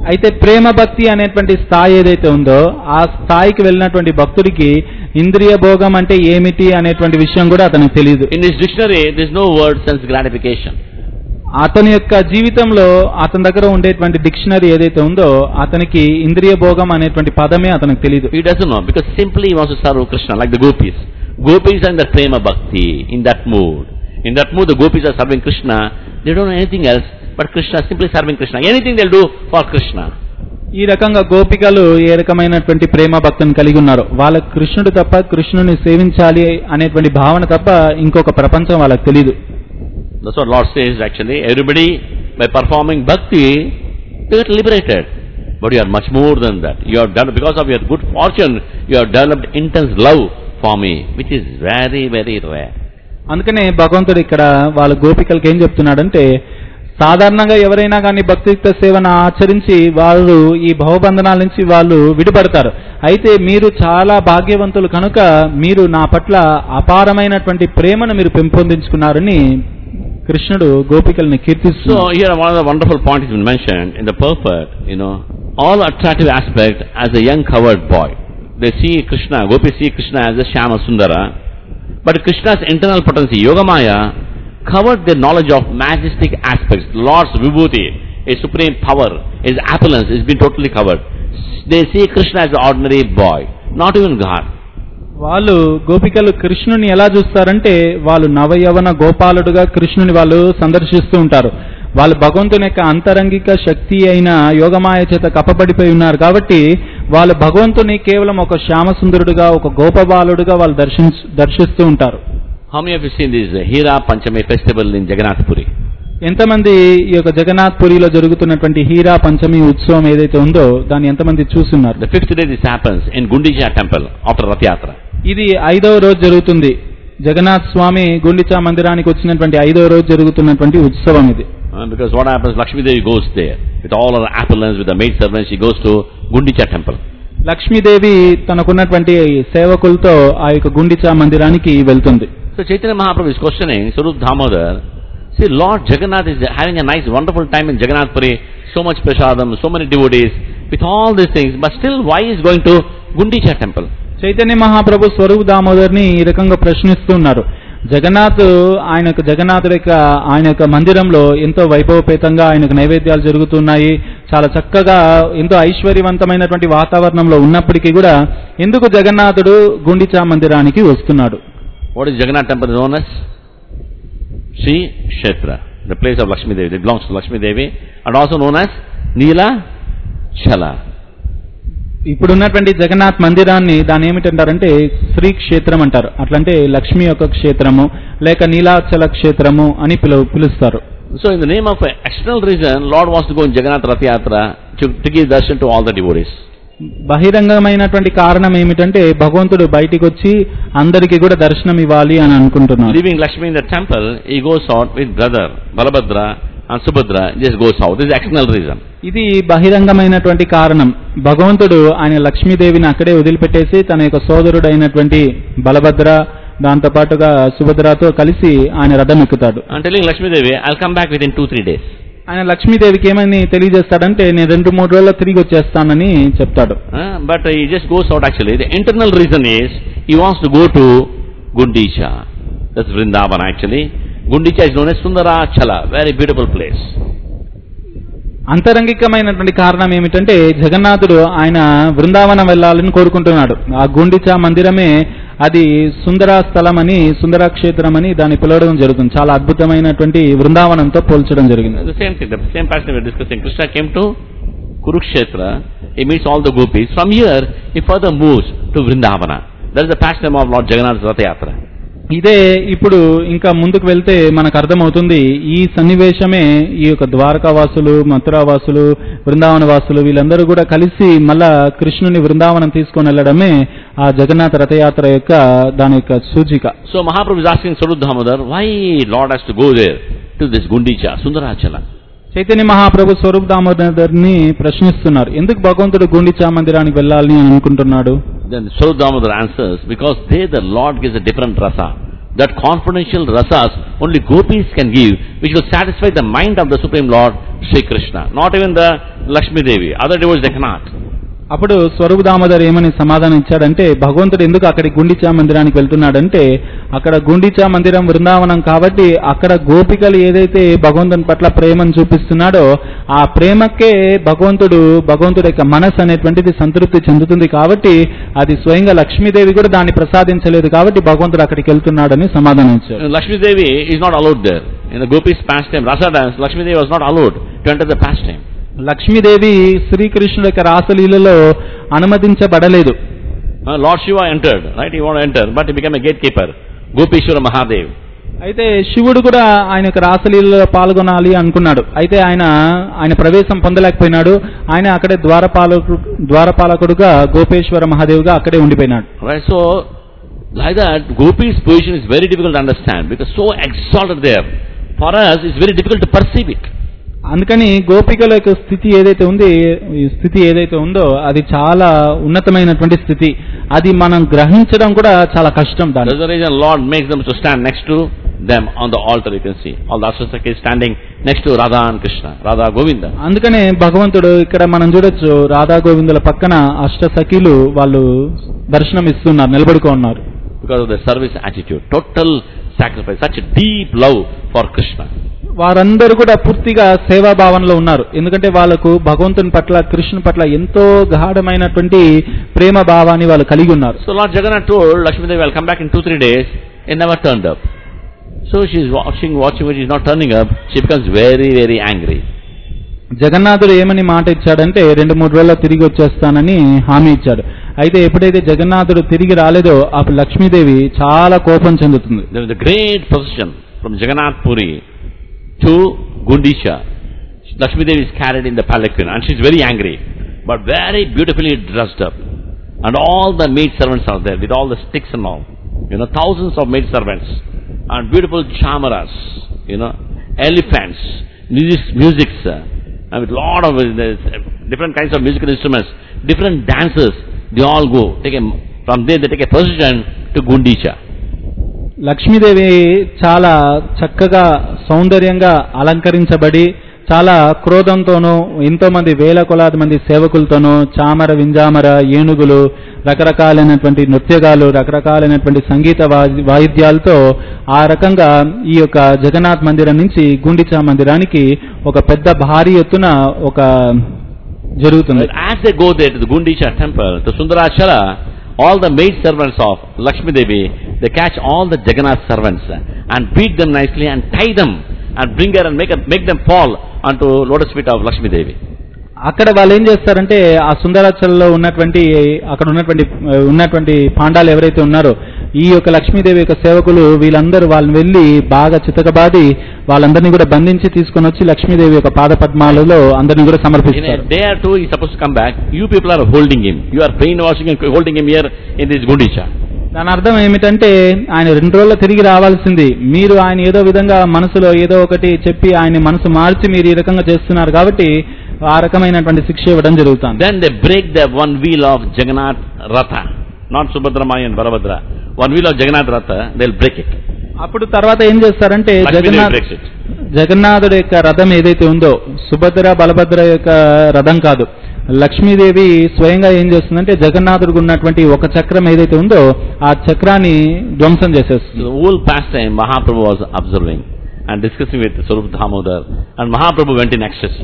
అయితే ప్రేమ భక్తి అనేటువంటి స్థాయి ఏదైతే ఉందో ఆ స్థాయికి వెళ్ళినటువంటి భక్తుడికి ఇంద్రియ భోగం అంటే ఏమిటి అనేటువంటి విషయం కూడా అతనికి తెలియదు In his dictionary, there is no word sense gratification. అతని యొక్క జీవితంలో అతని దగ్గర ఉండేటువంటి డిక్షనరీ ఏదైతే ఉందో అతనికి ఇంద్రియ భోగం అనేటువంటి పదమే అతనికి తెలియదు He doesn't know because simply he wants to serve Krishna like the gopis. Gopis are in the prema bhakti, in that mood. In that mood, the gopis are serving Krishna. They don't know anything else but Krishna, simply serving Krishna. Anything they'll do for Krishna. ఈ రకంగా గోపికలు ఏ రకమైనటువంటి ప్రేమ భక్తిని కలిగి ఉన్నారు వాళ్ళ కృష్ణుడు తప్ప కృష్ణుని సేవించాలి అనేటువంటి భావన తప్ప ఇంకొక ప్రపంచం వాళ్ళకి తెలియదు That's what Lord says actually. Everybody, by performing bhakti, they get liberated. But you are much more than that. You have done, because of your good fortune, you have developed intense love for me, which is very, very rare. అందుకనే భగవంతుడు ఇక్కడ వాళ్ళ గోపికలకి ఏం చెప్తున్నాడంటే సాధారణంగా ఎవరైనా కానీ భక్తియుక్త సేవను ఆచరించి వాళ్ళు ఈ భవబంధనాల నుంచి వాళ్ళు విడిపడతారు అయితే మీరు చాలా భాగ్యవంతులు కనుక మీరు నా పట్ల అపారమైనటువంటి ప్రేమను మీరు పెంపొందించుకున్నారని కృష్ణుడు గోపికల్ని So కీర్తిస్తున్నారు here one of the wonderful points has been mentioned in the perfect, you know, all attractive aspect as a young covered boy. They see Krishna, gopis see Krishna as a Shama Sundara, but Krishna's internal potency, Yogamaya, covered their knowledge of majestic aspects. Lord's vibhuti, his supreme power, his opulence has been totally covered. They see Krishna as an ordinary boy, not even God. వాళ్ళు గోపికలు కృష్ణుని ఎలా చూస్తారంటే వాళ్ళు నవయవన గోపాలుడుగా కృష్ణుని వాళ్ళు సందర్శిస్తూ ఉంటారు వాళ్ళు భగవంతుని యొక్క అంతరంగిక శక్తి అయిన యోగమాయ చేత కప్పబడిపోయి ఉన్నారు కాబట్టి వాళ్ళు భగవంతుని కేవలం ఒక శ్యామసుందరుడుగా ఒక గోపబాలుడుగా వాళ్ళు దర్శించ దర్శిస్తూ ఉంటారు How many of you seen this uh, Hira Panchami festival in Jagannath Puri? ఎంతమంది ఈ యొక్క జగన్నాథ్ పురిలో జరుగుతున్నటువంటి హీరా పంచమి ఉత్సవం ఏదైతే ఉందో దాన్ని ఎంతమంది చూస్తున్నారు The fifth day this happens in Gundija temple after Rath Yatra. ఇది ఐదవ రోజు జరుగుతుంది జగన్నాథ్ స్వామి గుండిచా మందిరానికి వచ్చినటువంటి ఐదవ రోజు జరుగుతున్నటువంటి ఉత్సవం ఇది Uh, because what happens, Lakshmi Devi goes there with all her opulence, with the maid servants, she goes to Gundicha temple. Lakshmidevi తనకున్నటువంటి సేవకులతో ఆ యొక్క గుండిచా మందిరానికి వెళ్తుంది So Chaitanya Mahaprabhu is questioning Sarup Damodar. See, Lord Jagannath is having a nice, wonderful time in Jagannath Puri, so much prasadam, so many devotees, with all these things, but still why is going to Gundicha temple? Chaitanya మహాప్రభు స్వరూప్ దామోదర్ని ఈ రకంగా ప్రశ్నిస్తూ ఉన్నారు జగన్నాథ్ ఆయన యొక్క జగన్నాథుడి యొక్క ఆయన యొక్క మందిరంలో ఎంతో వైభవపేతంగా ఆయనకు నైవేద్యాలు జరుగుతున్నాయి చాలా చక్కగా ఎంతో ఐశ్వర్యవంతమైనటువంటి వాతావరణంలో ఉన్నప్పటికీ కూడా ఎందుకు జగన్నాథుడు గుండిచా మందిరానికి వస్తున్నాడు What is Jagannath temple known as? Sri Kshetra, the place of Lakshmi Devi. It belongs to Lakshmi Devi and also known as Neela Chala. ఇప్పుడున్నటువంటి జగన్నాథ్ మందిరాన్ని దాని ఏమిటంటారంటే శ్రీ క్షేత్రం అంటారు అట్లంటే లక్ష్మి యొక్క క్షేత్రము లేక నీలాచల క్షేత్రము అని పిలు పిలుస్తారు So in the name of an external reason, Lord wants to go in Jagannath Rath Yatra to, to give darshan to all the devotees. బహిరంగమైనటువంటి కారణం ఏమిటంటే భగవంతుడు బయటికి వచ్చి అందరికీ కూడా దర్శనం ఇవ్వాలి అని అనుకుంటున్నారు Leaving Lakshmi in the temple, he goes out with brother Balabhadra and Subhadra, just goes out. This is external reason. ఇది బహిరంగమైనటువంటి కారణం భగవంతుడు ఆయన లక్ష్మీదేవిని అక్కడే వదిలిపెట్టేసి తన యొక్క సోదరుడు అయినటువంటి బలభద్ర దాంతో పాటుగా సుభద్రతో కలిసి ఆయన రథం ఎక్కుతాడు And telling Lakshmi Devi, I'll come back within two, three days. ఆయన లక్ష్మీదేవికి ఏమని తెలియజేస్తాడంటే నేను రెండు మూడు రోజుల్లో తిరిగి వచ్చేస్తానని చెప్తాడు Uh, but he just goes out actually. The internal reason is he wants to go to Gundicha. That's Vrindavan actually. Gundicha is known as Sundarachala, very beautiful place. అంతరంగికమైనటువంటి కారణం ఏమిటంటే జగన్నాథుడు ఆయన బృందావనం వెళ్ళాలని కోరుకుంటున్నాడు ఆ గుండిచా మందిరమే అది సుందర స్థలం అని సుందర క్షేత్రం అని దాన్ని పిలవడం జరుగుతుంది చాలా అద్భుతమైనటువంటి బృందావనంతో పోల్చడం జరిగింది The same thing, the same passage we were discussing. Krishna came to Kurukshetra, he meets all the gopis. From here, he further moves to Vrindavana. That is the pastime of Lord Jagannath's Ratha Yatra. ఇదే ఇప్పుడు ఇంకా ముందుకు వెళ్తే మనకు అర్థమవుతుంది ఈ సన్నివేశమే ఈ యొక్క ద్వారకావాసులు మథురావాసులు బృందావన వాసులు వీళ్ళందరూ కూడా కలిసి మళ్ళా కృష్ణుని బృందావనం తీసుకొని వెళ్ళడమే ఆ జగన్నాథ రథయాత్ర యొక్క దాని యొక్క సూచిక So Mahaprabhu is asking Sarup Damodar, why Lord has to go there to this Gundicha, Sundarachala? Chaitanya మహాప్రభు స్వరూప్ దామోదర్ని ప్రశ్నిస్తున్నారు ఎందుకు భగవంతుడు గుండిచా మందిరానికి వెళ్ళాలి అని అనుకుంటున్నాడు Then Sarup Damodar answers, because there the Lord gives a different rasa. that confidential rasas only gopis can give, which will satisfy the mind of the Supreme Lord, Sri Krishna. Not even the Lakshmi Devi, other devotees they cannot. అప్పుడు స్వరూప్ దామోదర్ ఏమని సమాధానం ఇచ్చాడంటే భగవంతుడు ఎందుకు అక్కడి గుండిచా మందిరానికి వెళ్తున్నాడంటే అక్కడ గుండిచా మందిరం బృందావనం కాబట్టి అక్కడ గోపికలు ఏదైతే భగవంతుని పట్ల ప్రేమను చూపిస్తున్నాడో ఆ ప్రేమకే భగవంతుడు భగవంతుడి యొక్క మనస్సు అనేటువంటిది సంతృప్తి చెందుతుంది కాబట్టి అది స్వయంగా లక్ష్మీదేవి కూడా దాన్ని ప్రసాదించలేదు కాబట్టి భగవంతుడు అక్కడికి వెళ్తున్నాడని సమాధానం ఇచ్చాడు Lakshmi Devi is not allowed there. In the gopis pastime, rasa dance, Lakshmi Devi was not allowed to enter the pastime. Lakshmidevi శ్రీకృష్ణుడి యొక్క రాసలీలలో అనుమతించబడలేదు Uh, Lord Shiva entered, right? He wanted to enter, but he became a gatekeeper. Gopishwara Mahadev. అయితే శివుడు కూడా ఆయన యొక్క రాసలీలలో పాల్గొనాలి అనుకున్నాడు అయితే ఆయన ఆయన ప్రవేశం పొందలేకపోయినాడు ఆయన అక్కడే ద్వారపాలకుడు ద్వారపాలకుడుగా గోపేశ్వర మహాదేవుగా అక్కడే ఉండిపోయినాడు Right? So, like that, Gopi's position is very difficult to understand because so exalted there. For us, it's very difficult to perceive it. అందుకని గోపికల యొక్క స్థితి ఏదైతే ఉంది ఈ స్థితి ఏదైతే ఉందో అది చాలా ఉన్నతమైనటువంటి స్థితి అది మనం గ్రహించడం కూడా చాలా కష్టం దాన్ని That's the reason Lord makes them to stand next to them on the altar, you can see. All the Ashtasakis standing next to Radha and Krishna, Radha Govinda. అందుకనే భగవంతుడు ఇక్కడ మనం చూడొచ్చు రాధా గోవిందుల పక్కన అష్ట సఖీలు వాళ్ళు దర్శనం ఇస్తున్నారు నిలబడుకో ఉన్నారు Because of their service attitude. Total sacrifice, such a deep love for Krishna. వారందరూ కూడా పూర్తిగా సేవా భావనలో ఉన్నారు ఎందుకంటే వాళ్ళకు భగవంతుని పట్ల కృష్ణుని పట్ల ఎంతో గాఢమైనటువంటి ప్రేమ భావాన్ని వాళ్ళు కలిగి ఉన్నారు So Lord Jagannath told Lakshmi Devi, I'll come back in two, three days. It never turned up. So she's watching, watching, but she's not turning up. She becomes very, very angry. జగన్నాథుడు ఏమని మాట ఇచ్చాడంటే రెండు మూడు రోజుల్లో తిరిగి వచ్చేస్తానని హామీ ఇచ్చాడు అయితే ఎప్పుడైతే జగన్నాథుడు తిరిగి రాలేదో అప్పుడు లక్ష్మీదేవి చాలా కోపం చెందుతుంది There was a great procession from Jagannath Puri to Gundisha. Lakshmi Devi is carried in the palanquin and she's very angry, but very beautifully dressed up. And all the maid servants are there with all the sticks and all. You know, thousands of maid servants and beautiful chamaras, you know, elephants, music, musics, uh, and with lot of uh, there's, uh, different kinds of musical instruments, different dances. They all go. Take a, from there they take a procession to Gundisha. Lakshmidevi చాలా చక్కగా సౌందర్యంగా అలంకరించబడి చాలా క్రోధంతోనూ ఎంతో మంది వేల కొలాది మంది సేవకులతోనూ చామర వింజామర ఏనుగులు రకరకాలైనటువంటి నృత్యగాలు రకరకాలైనటువంటి సంగీత వా- వాయిద్యాలతో ఆ రకంగా ఈ యొక్క జగన్నాథ్ మందిరం నుంచి గుండిచా మందిరానికి ఒక పెద్ద భారీ ఎత్తున ఒక జరుగుతుంది But as they go there to the Gundisha temple, to Sundarachala, all the maid servants of Lakshmi Devi, they catch all the Jagannath servants and beat them nicely and tie them and bring her and make, her, make them fall onto lotus feet of Lakshmi Devi. అక్కడ వాళ్ళు ఏం చేస్తారంటే ఆ సుందరాచల్లో ఉన్నటువంటి అక్కడ ఉన్నటువంటి ఆ, ఉన్నటువంటి పాండాలు ఎవరైతే ఉన్నారో ఈ యొక్క లక్ష్మీదేవి యొక్క సేవకులు వీళ్ళందరూ వాళ్ళని వెళ్ళి బాగా చితకబాది వాళ్ళందరినీ కూడా బంధించి తీసుకొని వచ్చి లక్ష్మీదేవి యొక్క పాద పద్మాలలో అందరినీ కూడా In a సమర్పిస్తారు day or two, he's supposed to come back. You people are holding him. You are brainwashing and holding him here in this Gundisha. దాని అర్థం ఏమిటంటే ఆయన రెండు రోజుల్లో తిరిగి రావాల్సింది మీరు ఆయన ఏదో విధంగా మనసులో ఏదో ఒకటి చెప్పి ఆయన మనసు మార్చి మీరు ఈ రకంగా చేస్తున్నారు కాబట్టి ఆ రకమైనటువంటి శిక్ష ఇవ్వడం జరుగుతుంది Then they break the one wheel of Jagannath Ratha. Not Subhadramaya and Balabhadra. One wheel of Jagannath Ratha, they'll break it. అప్పుడు తర్వాత ఏం చేస్తారంటే Lakshmi Devi Jagannadh breaks it. జగన్నాథుడి యొక్క రథం ఏదైతే ఉందో సుభద్ర బలభద్ర యొక్క రథం కాదు లక్ష్మీదేవి స్వయంగా ఏం చేస్తుందంటే జగన్నాథుడికి ఉన్నటువంటి ఒక చక్రం ఏదైతే ఉందో ఆ చక్రాన్ని ధ్వంసం So చేసేస్తుంది the whole pastime Mahaprabhu was observing and discussing with Sarup Damodar and Mahaprabhu went in ecstasy.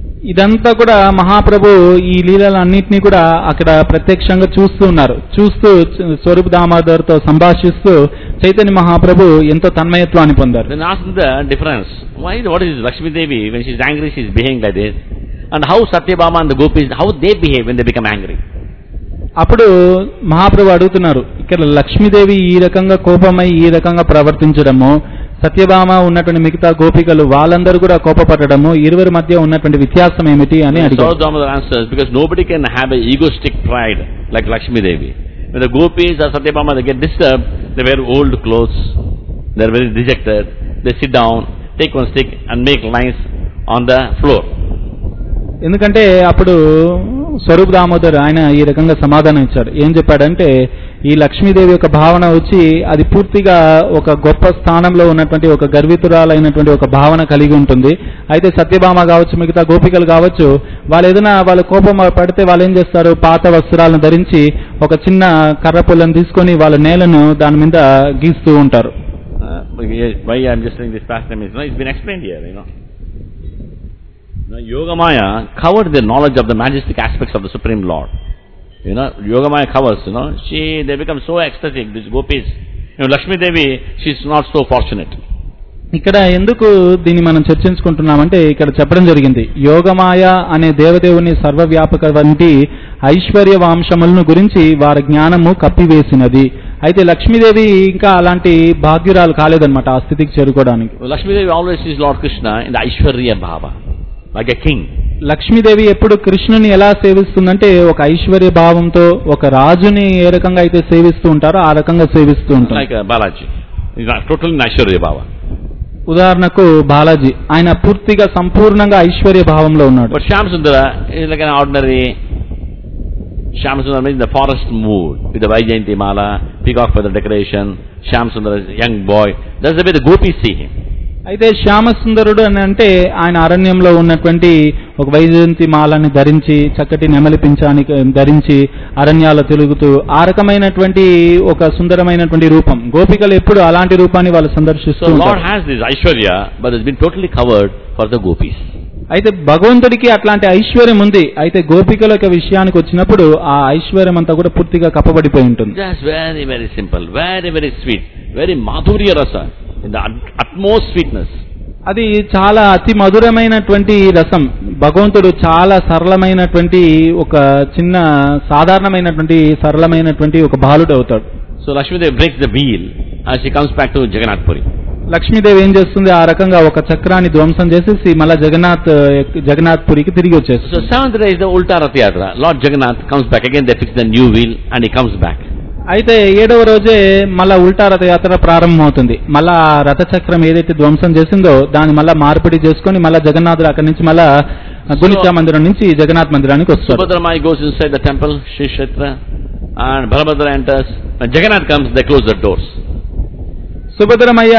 ఇదంతా కూడా మహాప్రభు ఈ లీలలన్నింటినీ కూడా అక్కడ ప్రత్యక్షంగా చూస్తూ ఉన్నారు చూస్తూ చ- స్వరూప్ దామోదర్తో సంభాషిస్తూ చైతన్య మహాప్రభు ఎంతో తన్మయత్వాన్ని పొందారు Then asked the difference. Why, what is Lakshmi Devi, when she's angry, she's behaving like this? And how Satyabhama and the gopis, how they behave when they become angry? అప్పుడు మహాప్రభు అడుగుతున్నారు ఇక్కడ లక్ష్మీదేవి ఈ రకంగా కోపమై ఈ రకంగా ప్రవర్తించడము సత్యభామ ఉన్నటువంటి మిగతా గోపికలు వాళ్ళందరూ కూడా కోపపడడము ఇరువురి మధ్య ఉన్నటువంటి వ్యత్యాసం ఏమిటి అని Sarup అడిగారు Damodar answers, because nobody can have a egoistic pride like Lakshmi Devi. When the gopis or Satyabhama, they get disturbed, they wear old clothes, they're very dejected, they sit down, take one stick and make lines on the floor. ఎందుకంటే అప్పుడు స్వరూప్ దామోదర్ ఆయన ఈ రకంగా సమాధానం ఇచ్చాడు ఏం చెప్పాడంటే ఈ లక్ష్మీదేవి యొక్క భావన వచ్చి అది పూర్తిగా ఒక గొప్ప స్థానంలో ఉన్నటువంటి ఒక గర్వితురాలైనటువంటి ఒక భావన కలిగి ఉంటుంది అయితే సత్యభామ కావచ్చు మిగతా గోపికలు కావచ్చు వాళ్ళు ఏదైనా వాళ్ళ కోపం పడితే వాళ్ళు ఏం చేస్తారు పాత వస్త్రాలను ధరించి ఒక చిన్న కర్ర పుల్లను తీసుకొని వాళ్ళ నేలను దాని మీద గీస్తూ ఉంటారు Uh, why I'm just saying this pastime is, no, it's been explained here, you know. Now, Yogamaya covered the knowledge of the majestic aspects of the Supreme Lord. You know, Yogamaya covers, you know, she, they become so ecstatic, these gopis. You know, Lakshmi Devi, she's not so fortunate. ఇక్కడ ఎందుకు దీన్ని మనం చర్చించుకుంటున్నామంటే ఇక్కడ చెప్పడం జరిగింది యోగమాయ అనే దేవదేవుని సర్వవ్యాపక వంటి ఐశ్వర్య వాంశములను గురించి వారి జ్ఞానము కప్పివేసినది అయితే లక్ష్మీదేవి ఇంకా అలాంటి భాగ్యురాలు కాలేదన్నమాట ఆ స్థితికి చేరుకోవడానికి Lakshmi Devi always sees Lord Krishna in the Aishwarya Bhava, like a king. Lakshmidevi ఎప్పుడు కృష్ణుని ఎలా సేవిస్తుందంటే ఒక ఐశ్వర్య భావంతో ఒక రాజుని ఏ రకంగా అయితే సేవిస్తూ ఉంటారో ఆ రకంగా సేవిస్తూ ఉంటారు Like a Balaji. He's not totally in Aishwarya Bhava. ఉదాహరణకు బాలాజీ ఆయన పూర్తిగా సంపూర్ణంగా ఐశ్వర్య భావంలో ఉన్నాడు But Shamsundara is like an ordinary Shamsundara means in the forest mood with the Vaijayanti mala, peacock feather decoration, Shamsundara is a young boy. That's the way the gopis see him. అయితే శ్యామసుందరుడు అని అంటే ఆయన అరణ్యంలో ఉన్నటువంటి ఒక వైజయంతి మాలని ధరించి చక్కటి నెమలి పింఛానికి ధరించి అరణ్యాలు తిరుగుతూ ఆ రకమైనటువంటి ఒక సుందరమైనటువంటి రూపం గోపికలు ఎప్పుడు అలాంటి రూపాన్ని వాళ్ళు సందర్శిస్తూ So Lord ఉంటారు has this Aishwarya, but it's been totally covered for the gopis. అయితే భగవంతుడికి అట్లాంటి ఐశ్వర్యం ఉంది అయితే గోపికల యొక్క విషయానికి వచ్చినప్పుడు ఆ ఐశ్వర్యం అంతా కూడా పూర్తిగా కప్పబడిపోయి ఉంటుంది Just very, very simple, very, very sweet, very madhurya rasa, in the ut- utmost sweetness. అది చాలా అతి మధురమైనటువంటి రసం భగవంతుడు చాలా సరళమైనటువంటి ఒక చిన్న సాధారణమైనటువంటి సరళమైనటువంటి ఒక బాలుడు అవుతాడు So Lakshmi Devi breaks the wheel as she comes back to Jagannath Puri. Lakshmidevi ఏం చేస్తుంది ఆ రకంగా ఒక చక్రాన్ని ధ్వంసం చేసేసి మళ్ళా జగన్నాథ్ జగన్నాథ్ పురికి తిరిగి So వచ్చేస్తుంది seventh day is the Ulta Rath Yatra. Lord Jagannath comes back again. They fix the new wheel and he comes back. అయితే ఏడవ రోజే మళ్ళా ఉల్టా రథయాత్ర ప్రారంభమవుతుంది మళ్ళా ఆ రథ చక్రం ఏదైతే ధ్వంసం చేసిందో దాన్ని మళ్ళా మార్పిడి చేసుకొని మళ్ళా జగన్నాథుడు అక్కడి నుంచి మళ్ళా గుణిచా మందిరం నుంచి జగన్నాథ్ మందిరానికి వస్తారు Subhadra Mai goes inside the temple, Sri Kshetra, and Balabhadra enters. When Jagannath comes, they close the doors. సుభద్రమయ్య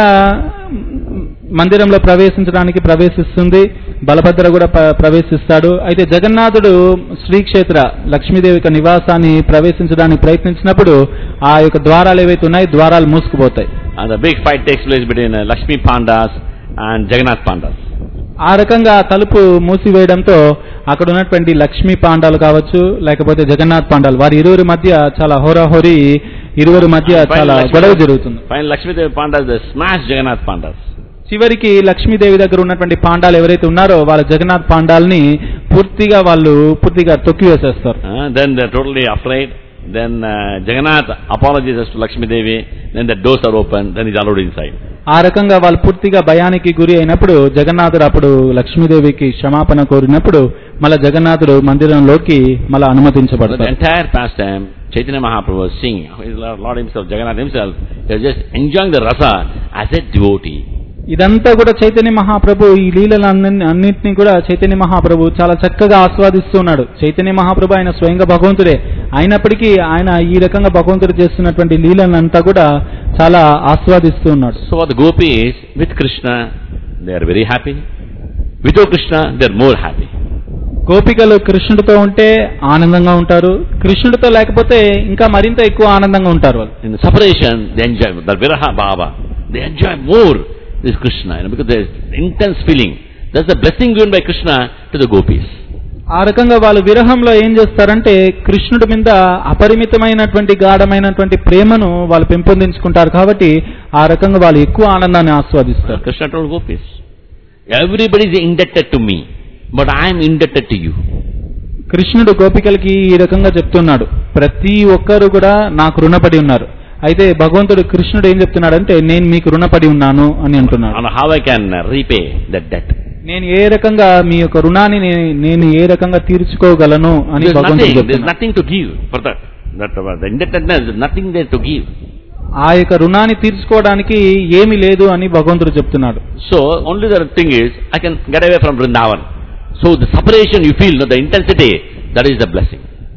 మందిరంలో ప్రవేశించడానికి ప్రవేశిస్తుంది బలభద్ర కూడా ప్ర- ప్రవేశిస్తాడు అయితే జగన్నాథుడు శ్రీక్షేత్ర లక్ష్మీదేవి యొక్క నివాసాన్ని ప్రవేశించడానికి ప్రయత్నించినప్పుడు ఆ యొక్క ద్వారాలు ఏవైతే ఉన్నాయో ద్వారాలు మూసుకుపోతాయి And the big fight takes place between uh, Lakshmi Pandas and Jagannath Pandas. ఆ రకంగా తలుపు మూసివేయడంతో అక్కడ ఉన్నటువంటి లక్ష్మీ పాండాలు కావచ్చు లేకపోతే జగన్నాథ్ పాండాలు వారి ఇరువురి మధ్య చాలా హోరాహోరీ ఇరువురి మధ్య చాలా గొడవ జరుగుతుంది Finally, Lakshmi Devi Pandas, they smash Jagannath Pandas. చివరికి లక్ష్మీదేవి దగ్గర ఉన్నటువంటి పాండాలు ఎవరైతే ఉన్నారో వాళ్ళ జగన్నాథ్ పాండాల్ని పూర్తిగా వాళ్ళు పూర్తిగా తొక్కివేసేస్తారు Uh, then they're totally afraid. Then uh, Jagannath apologizes to Lakshmi Devi. Then the doors are open. Then he's allowed inside. ఆ రకంగా వాళ్ళు పూర్తిగా భయానికి గురి అయినప్పుడు జగన్నాథుడు అప్పుడు లక్ష్మీదేవికి క్షమాపణ కోరినప్పుడు మళ్ళా జగన్నాథుడు మందిరంలోకి మళ్ళా But the అనుమతించబడతాడు entire pastime, Chaitanya Mahaprabhu was singing. His Lord himself, Jagannath himself, he was just enjoying the rasa as a devotee. ఇదంతా కూడా చైతన్య మహాప్రభు ఈ లీలలన్నీ అన్నింటినీ కూడా చైతన్య మహాప్రభు చాలా చక్కగా ఆస్వాదిస్తున్నాడు చైతన్య మహాప్రభు ఆయన స్వయంగా భగవంతుడే అయినప్పటికీ ఆయన ఈ రకంగా భగవంతుడు చేస్తున్నటువంటి లీలనంతా కూడా చాలా ఆస్వాదిస్తూ ఉన్నాడు So the gopis with Krishna, they are very happy. Without Krishna, they are more happy. గోపికలు కృష్ణుడితో ఉంటే ఆనందంగా ఉంటారు కృష్ణుడితో లేకపోతే ఇంకా మరింత ఎక్కువ ఆనందంగా ఉంటారు వాళ్ళు In the separation, they enjoy the viraha bhava. They enjoy more this Krishna, you know, because there's intense feeling. That's the blessing given by Krishna to the gopis. ఆ రకంగా వాళ్ళు విరహంలో ఏం చేస్తారంటే కృష్ణుడి మీద అపరిమితమైనటువంటి గాఢమైనటువంటి ప్రేమను వాళ్ళు పెంపొందించుకుంటారు కాబట్టి ఆ రకంగా వాళ్ళు ఎక్కువ ఆనందాన్ని ఆస్వాదిస్తారు Krishna told gopis, everybody is indebted to me, but I am indebted to you. కృష్ణుడు గోపికలకి ఈ రకంగా చెప్తున్నాడు ప్రతి ఒక్కరు కూడా నాకు రుణపడి ఉన్నారు అయితే భగవంతుడు కృష్ణుడు ఏం చెప్తున్నాడంటే నేను మీకు రుణపడి ఉన్నాను అని అంటున్నాడు And how I can uh, repay that debt. నేను ఏ రకంగా మీ యొక్క రుణాన్ని నే- నేను ఏ రకంగా తీర్చుకోగలను అని There's భగవంతుడు nothing, there's చెప్తున్నాడు nothing to give for that. That uh, the indebtedness, there's nothing there to give. ఆ యొక్క రుణాన్ని తీర్చుకోవడానికి ఏమీ లేదు అని భగవంతుడు చెప్తున్నాడు So only the thing is, I can get away from Vrindavan. So the separation you feel, no, the intensity, that is the blessing.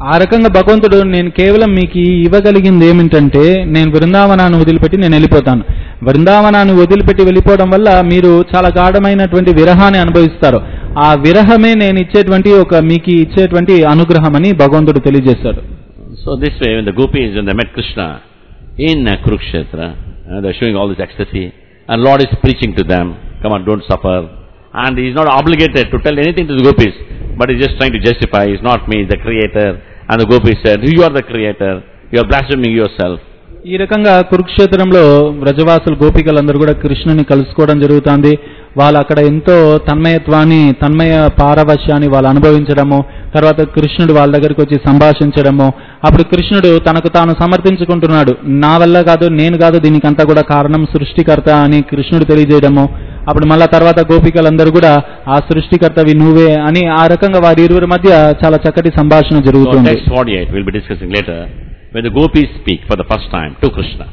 ఆ రకంగా భగవంతుడు నేను కేవలం మీకు ఈ ఇవ్వగలిగింది ఏమిటంటే నేను బృందావనాన్ని వదిలిపెట్టి నేను వెళ్ళిపోతాను బృందావనాన్ని వదిలిపెట్టి వెళ్ళిపోవడం వల్ల మీరు చాలా గాఢమైనటువంటి విరహాన్ని అనుభవిస్తారు ఆ విరహమే నేను ఇచ్చేటువంటి ఒక మీకు ఇచ్చేటువంటి అనుగ్రహం అని భగవంతుడు తెలియజేశాడు So this way, when the gopis, when they met Krishna in uh, Kurukshetra, uh, they're showing all this ecstasy, and Lord is preaching to them, come on, don't suffer. And he's not obligated to tell anything to the gopis, but he's just trying to justify, it's not me, he's the creator. And the gopis said, you are the creator, you are blaspheming yourself. ఈ రకంగా కురుక్షేత్రంలో వ్రజవాసులు గోపికలందరూ కూడా కృష్ణుని కలుసుకోవడం జరుగుతుంది వాళ్ళు అక్కడ ఎంతో తన్మయత్వాన్ని తన్మయ పారవశ్యాన్ని వాళ్ళు అనుభవించడము తర్వాత కృష్ణుడు వాళ్ళ దగ్గరికి వచ్చి సంభాషించడము అప్పుడు కృష్ణుడు తనకు తాను సమర్థించుకుంటున్నాడు నా వల్ల కాదు నేను కాదు దీనికి అంతా కూడా కారణం సృష్టికర్త అని కృష్ణుడు తెలియజేయడము అప్పుడు మళ్ళా తర్వాత గోపికలందరూ కూడా ఆ సృష్టికర్తవి నువ్వే అని ఆ రకంగా వారి ఇరువురి మధ్య చాలా చక్కటి సంభాషణ So జరుగుతుంది text 48, we'll be discussing later, when the gopis speak for the first time to Krishna.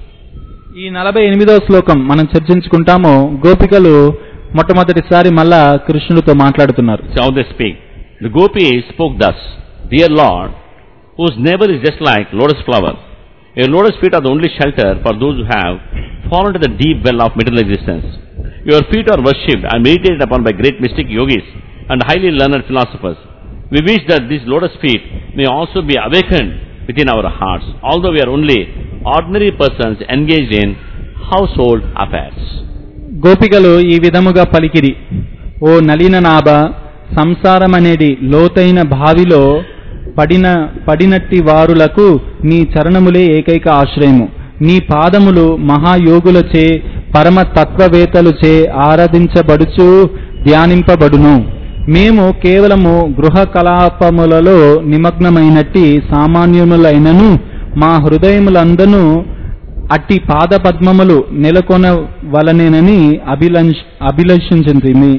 ఈ నలభై ఎనిమిదవ శ్లోకం మనం చర్చించుకుంటాము గోపికలు మొట్టమొదటిసారి మళ్ళా కృష్ణుడితో మాట్లాడుతున్నారు See how they speak. The gopis spoke thus, Dear Lord, whose neighbor is just like lotus flower. Your lotus feet are the only shelter for those who have fallen to the deep well of material existence. Your feet are worshipped and meditated upon by great mystic yogis and highly learned philosophers. We wish that these lotus feet may also be awakened within our hearts, although we are only ordinary persons engaged in household affairs. గోపికలు ఈ విధముగా పలికిరి ఓ నలిన నాభ సంసారమనేది లోతైన బావిలో పడిన పడినట్టి వారులకు నీ చరణములే ఏకైక ఆశ్రయము నీ పాదములు మహాయోగులచే పరమ తత్వవేత్తలుచే ఆరాధించబడుచు ధ్యానింపబడును మేము కేవలము గృహ కలాపములలో నిమగ్నమైనట్టి సామాన్యములైనను మా హృదయములందనూ అట్టి పాదపద్మములు నెలకొనవలనేనని అభిలంష అభిలషించింది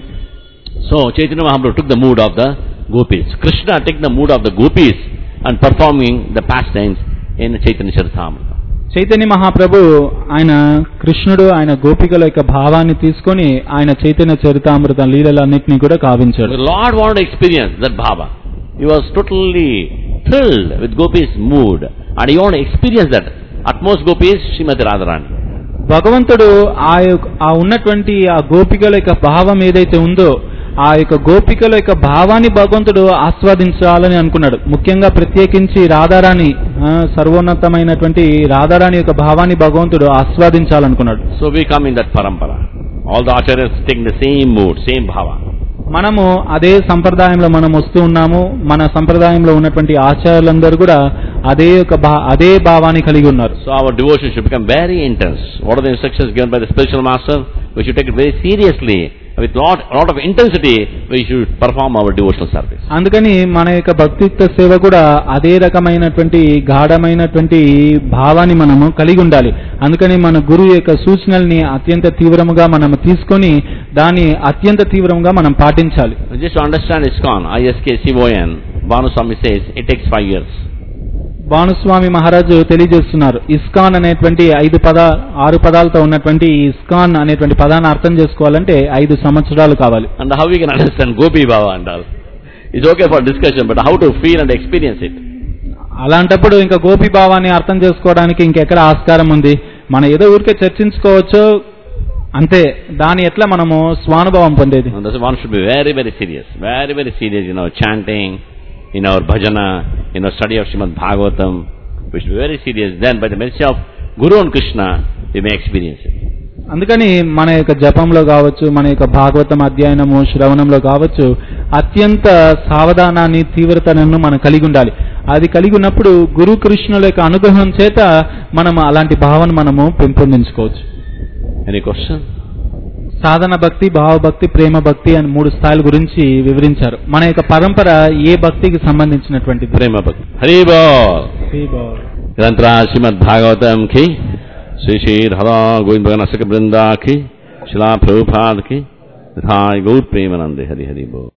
So Chaitanya Mahaprabhu took the mood of the gopis. Krishna took the mood of the gopis and performing the pastimes in Chaitanya Charitamrita. Chaitanya మహాప్రభు ఆయన కృష్ణుడు ఆయన గోపికల యొక్క భావాన్ని తీసుకొని ఆయన చైతన్య చరితామృత లీలలన్నింటినీ కూడా The కావించాడు Lord wanted to experience that bhava. He was totally thrilled with gopis' mood and he wanted to experience that. Utmost gopis, Srimati Radharani. భగవంతుడు ఆ యొక్క ఆ ఉన్నటువంటి ఆ గోపికల యొక్క భావం ఏదైతే ఉందో ఆ యొక్క గోపికల యొక్క భావాన్ని భగవంతుడు ఆస్వాదించాలని అనుకున్నాడు ముఖ్యంగా ప్రత్యేకించి రాధారాణి ఆ, సర్వోన్నతమైనటువంటి రాధారాణి యొక్క భావాన్ని భగవంతుడు ఆస్వాదించాలనుకున్నాడు So we come in that parampara. All the acharyas taking the same mood, same bhava. మనము అదే సంప్రదాయంలో మనం వస్తూ ఉన్నాము మన సంప్రదాయంలో ఉన్నటువంటి ఆచార్యులందరూ కూడా అదే యొక్క భా అదే భావాన్ని కలిగి ఉన్నారు So our devotion should become very intense. What are the instructions given by the spiritual master? We should take it very seriously. With lot, lot of intensity, we should perform our devotional service. అందుకని మన యొక్క భక్తిత్వ సేవ కూడా అదే రకమైనటువంటి గాఢమైనటువంటి భావాన్ని మనము కలిగి ఉండాలి అందుకని మన గురువు యొక్క సూచనల్ని అత్యంత తీవ్రముగా మనం తీసుకొని దాన్ని అత్యంత తీవ్రంగా మనం పాటించాలి Just to understand ISKCON, I-S-K-C-O-N, Bhanuswami says, it takes five years. భానుస్వామి మహారాజు తెలియజేస్తున్నారు ఇస్కాన్ అనేటువంటి ఐదు పద ఆరు పదాలతో ఉన్నటువంటి ఈ ఇస్కాన్ అనేటువంటి పదాన్ని అర్థం చేసుకోవాలంటే ఐదు సంవత్సరాలు కావాలి And how we can understand Gopi Bhava and all. It's okay for discussion, but how to feel and experience it. అలాంటప్పుడు ఇంకా గోపి భావాన్ని అర్థం చేసుకోవడానికి ఇంకెక్కడ ఆస్కారం ఉంది మనం ఏదో ఊరికే చర్చించుకోవచ్చు అంతే దాని ఎట్లా మనము స్వానుభవం పొందేది And that's why one should be very, very serious. Very, very serious in our chanting, in our bhajana, in our study of Srimad Bhagavatam. We should be very serious. Then by the mercy of Guru and Krishna, we may experience it. అందుకని మన యొక్క జపంలో కావచ్చు మన యొక్క భాగవతం అధ్యయనము శ్రవణంలో కావచ్చు అత్యంత సావధానాన్ని తీవ్రతను మనం కలిగి ఉండాలి అది కలిగి ఉన్నప్పుడు గురు కృష్ణుల యొక్క అనుగ్రహం చేత మనం అలాంటి భావన మనము పెంపొందించుకోవచ్చు Any question? సాధన భక్తి భావభక్తి ప్రేమ భక్తి అని మూడు స్థాయిల గురించి వివరించారు మన యొక్క పరంపర ఏ భక్తికి సంబంధించినటువంటిది Prema Bhakti. Hari Bol. Grantra Srimad Bhagavatam ki, Sri Sri Radha Govind Bhagan Asaka Brinda ki, Shila Prabhupada ki, Thai Gaur Premanande Hari Hari Bol.